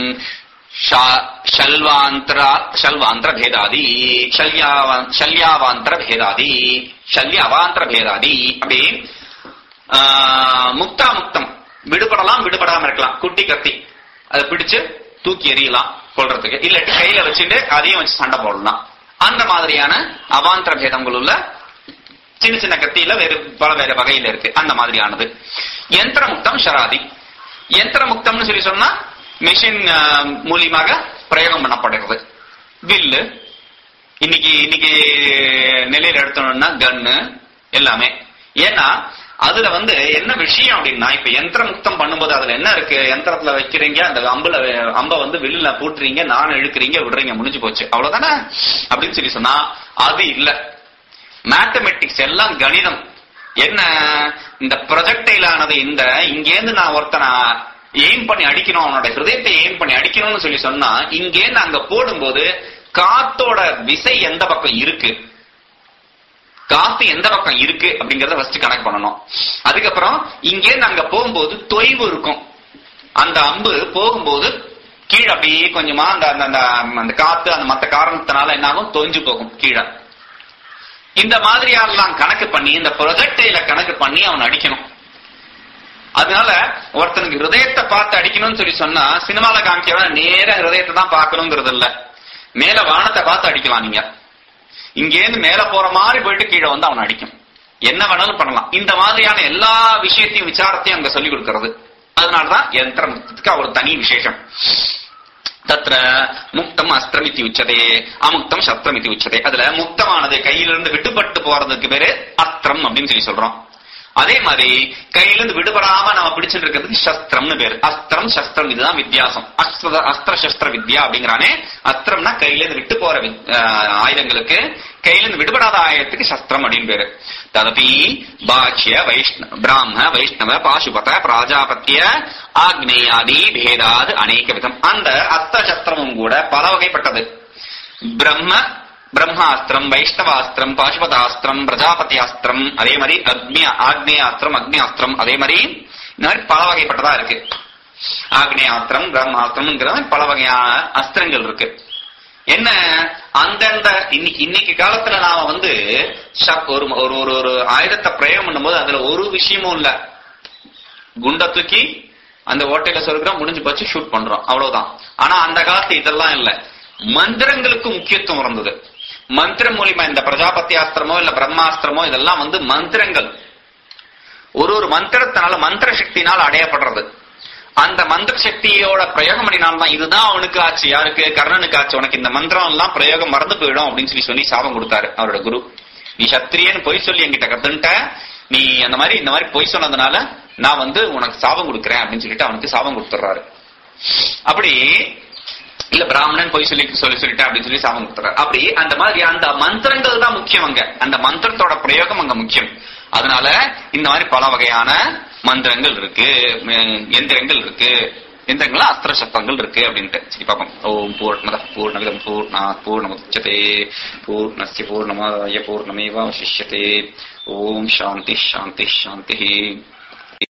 ஷா- ஷல்வாந்தரா ஷல்வாந்திர பேதாதி ஷல்யாவா- ஷல்யாவாந்திர பேதாதி ஷல்ய அவாந்திர பேதாதி அப்படி ஆ, முக்தா முக்தம் விடுபடலாம் விடுபடாம இருக்கலாம் குட்டி கத்தி அதை பிடிச்சு தூக்கி எறியலாம் கொள்றதுக்கு இல்லாட்டி கையில வச்சுட்டு அதையும் வச்சு சண்டை போடலாம் அந்த மாதிரியான அவாந்திர பேதங்கள் உள்ள சின்ன சின்ன கத்தியில வேறு பல வேற வகையில இருக்கு அந்த மாதிரியானது யந்திரமுக்தம் ஷராதி யந்திரமுக்தம்னு சொல்லி சொன்னா மிஷின் மூலியமாக பிரயோகம் பண்ணப்படுகிறது வில்லு இன்னைக்கு இன்னைக்கு நிலையில எடுத்தோம்னா கன்னு எல்லாமே ஏன்னா அதுல வந்து என்ன விஷயம் அப்படின்னா இப்ப யந்திரமுக்தம் பண்ணும்போது அதுல என்ன இருக்கு யந்திரத்துல வைக்கிறீங்க அந்த அம்புல அம்ப வந்து வில்லுல பூட்டுறீங்க நானும் இழுக்கிறீங்க விடுறீங்க முடிஞ்சு போச்சு அவ்வளவுதானே அப்படின்னு சொல்லி சொன்னா அது இல்ல மேத்தமெட்டிக்ஸ் எல்லாம் கணிதம் என்ன இந்த ப்ரொஜெக்டைல் ஆனது இந்த இங்கேருந்து நான் ஒருத்தனை எய்ம் பண்ணி அடிக்கணும் அவனோட ஹிருதயத்தை எய்ம் பண்ணி அடிக்கணும்னு சொல்லி சொன்னா இங்கேருந்து அங்க போடும்போது காத்தோட விசை எந்த பக்கம் இருக்கு காத்து எந்த பக்கம் இருக்கு அப்படிங்கறத ஃபர்ஸ்ட் கணக்கு பண்ணணும் அதுக்கப்புறம் இங்கேருந்து அங்க போகும்போது தொய்வு இருக்கும் அந்த அம்பு போகும்போது கீழே அப்படியே கொஞ்சமா அந்த அந்த- அந்த அந்த காத்து அந்த மத்த காரணத்தினால என்ன ஆகும் தொய்ஞ்சு போகும் கீழே இந்த மாதிரியாலாம் கணக்கு பண்ணி இந்த ப்ரொஜெக்டைல கணக்கு பண்ணி அவன் அடிக்கணும் அதனால ஒருத்தனுக்கு ஹிருதயத்தை பார்த்து அடிக்கணும்னு சொல்லி சொன்னா சினிமால காமிக்கிறவன் நேர ஹிருதயத்தை தான் பார்க்கணுங்கிறது இல்ல மேல வானத்தை பார்த்து அடிக்கலாம் நீங்க இங்கேருந்து மேல போற மாதிரி போயிட்டு கீழே வந்து அவன் அடிக்கும் என்ன வேணாலும் பண்ணலாம் இந்த மாதிரியான எல்லா விஷயத்தையும் விசாரத்தையும் அங்க சொல்லி கொடுக்கிறது அதனாலதான் யந்திரத்துக்கு ஒரு தனி விசேஷம் தத்ர முக்தம் அஸ்திரமித்தி உச்சதே அமுக்தம் சஸ்திரமித்தி உச்சதே அதுல முக்தமானது கையிலிருந்து விட்டுப்பட்டு போறதுக்கு பேரு அஸ்திரம் அப்படின்னு சொல்லி சொல்றோம் அதே மாதிரி கையிலிருந்து விடுபடாம நம்ம பிடிச்சிட்டு இருக்கிறதுக்கு சஸ்திரம்னு பேரு அஸ்திரம் சஸ்திரம் இதுதான் வித்தியாசம் அஸ்திர அஸ்திர சஸ்திர வித்யா அப்படிங்கிறானே அஸ்திரம்னா கையிலிருந்து விட்டு போற வி- ஆஹ் ஆயுதங்களுக்கு கையிலிருந்து விடுபடாத ஆயுதத்துக்கு சஸ்திரம் அப்படின்னு பேரு ததபி பாக்கிய வைஷ்ண பிராம வைஷ்ணவ பாசுபத பிராஜாபத்திய ஆக்னேயாதி பேதாது அநேக விதம் அந்த அஸ்திர சஸ்திரமும் கூட பல வகைப்பட்டது பிரம்ம பிரம்மாஸ்திரம் வைஷ்ணவாஸ்திரம் பாசுபதாஸ்திரம் பிரஜாபதி அஸ்திரம் அதே மாதிரி அக்னிய ஆக்னேயாஸ்திரம் அக்னி அஸ்திரம் அதே மாதிரி இந்த மாதிரி பல வகைப்பட்டதா இருக்கு ஆக்னேயாஸ்திரம் பிரம்மாஸ்திரம்ங்கிற மாதிரி பல வகையான அஸ்திரங்கள் இருக்கு என்ன அந்தந்த இன்னைக்கு இன்னைக்கு காலத்துல நாம வந்து சப்- ஒரு ஒரு ஒரு ஒரு ஆயுதத்தை பிரயோகம் பண்ணும்போது அதுல ஒரு விஷயமும் இல்ல குண்ட தூக்கி அந்த ஓட்டையில சொருக்கிறோம் முடிஞ்சு போச்சு ஷூட் பண்றோம் அவ்வளவுதான் ஆனா அந்த காலத்து இதெல்லாம் இல்ல மந்திரங்களுக்கு முக்கியத்துவம் இருந்தது மந்திரம் மூலியமா இந்த பிரஜாபதி அஸ்திரமோ இல்ல பிரம்மாஸ்திரமோ இதெல்லாம் வந்து மந்திரங்கள் ஒரு ஒரு மந்திரத்தினால மந்திர சக்தினால் அடையப்படுறது அந்த மந்திர சக்தியோட பிரயோகம் பண்ணினால்தான் இதுதான் அவனுக்கு ஆச்சு யாருக்கு கர்ணனுக்கு ஆச்சு உனக்கு இந்த மந்திரம் எல்லாம் பிரயோகம் மறந்து போயிடும் அப்படின்னு சொல்லி சொல்லி சாபம் கொடுத்தாரு அவரோட குரு நீ சத்திரியன்னு பொய் சொல்லி என்கிட்ட கத்துன்ட்ட நீ அந்த மாதிரி இந்த மாதிரி பொய் சொன்னதுனால நான் வந்து உனக்கு சாபம் கொடுக்குறேன் அப்படின்னு சொல்லிட்டு அவனுக்கு சாபம் கொடுத்துறாரு அப்படி இல்ல பிராமணன் பொய் சொல்லி சொல்லி சொல்லிட்டேன் அப்படின்னு சொல்லி சாபம் கொடுத்துறாரு அப்படி அந்த மாதிரி அந்த மந்திரங்கள் தான் முக்கியம் அங்க அந்த மந்திரத்தோட பிரயோகம் அங்க முக்கியம் அதனால இந்த மாதிரி பல வகையான மந்திரங்கள் இருக்கு ம், எந்திரங்கள் இருக்கு எந்திரங்கள்ல அஸ்திர சத்தங்கள் இருக்கு அப்படின்ட்டு சரி பாப்போம் ஓம் பூர்ணமத பூர்ணமிதம் பூர்ணா பூர்ணமுச்சதே பூர்ணஸ்ய பூர்ணமாய பூர்ணமேவாவசிஷ்யதே ஓம் சாந்தி சாந்தி சாந்தி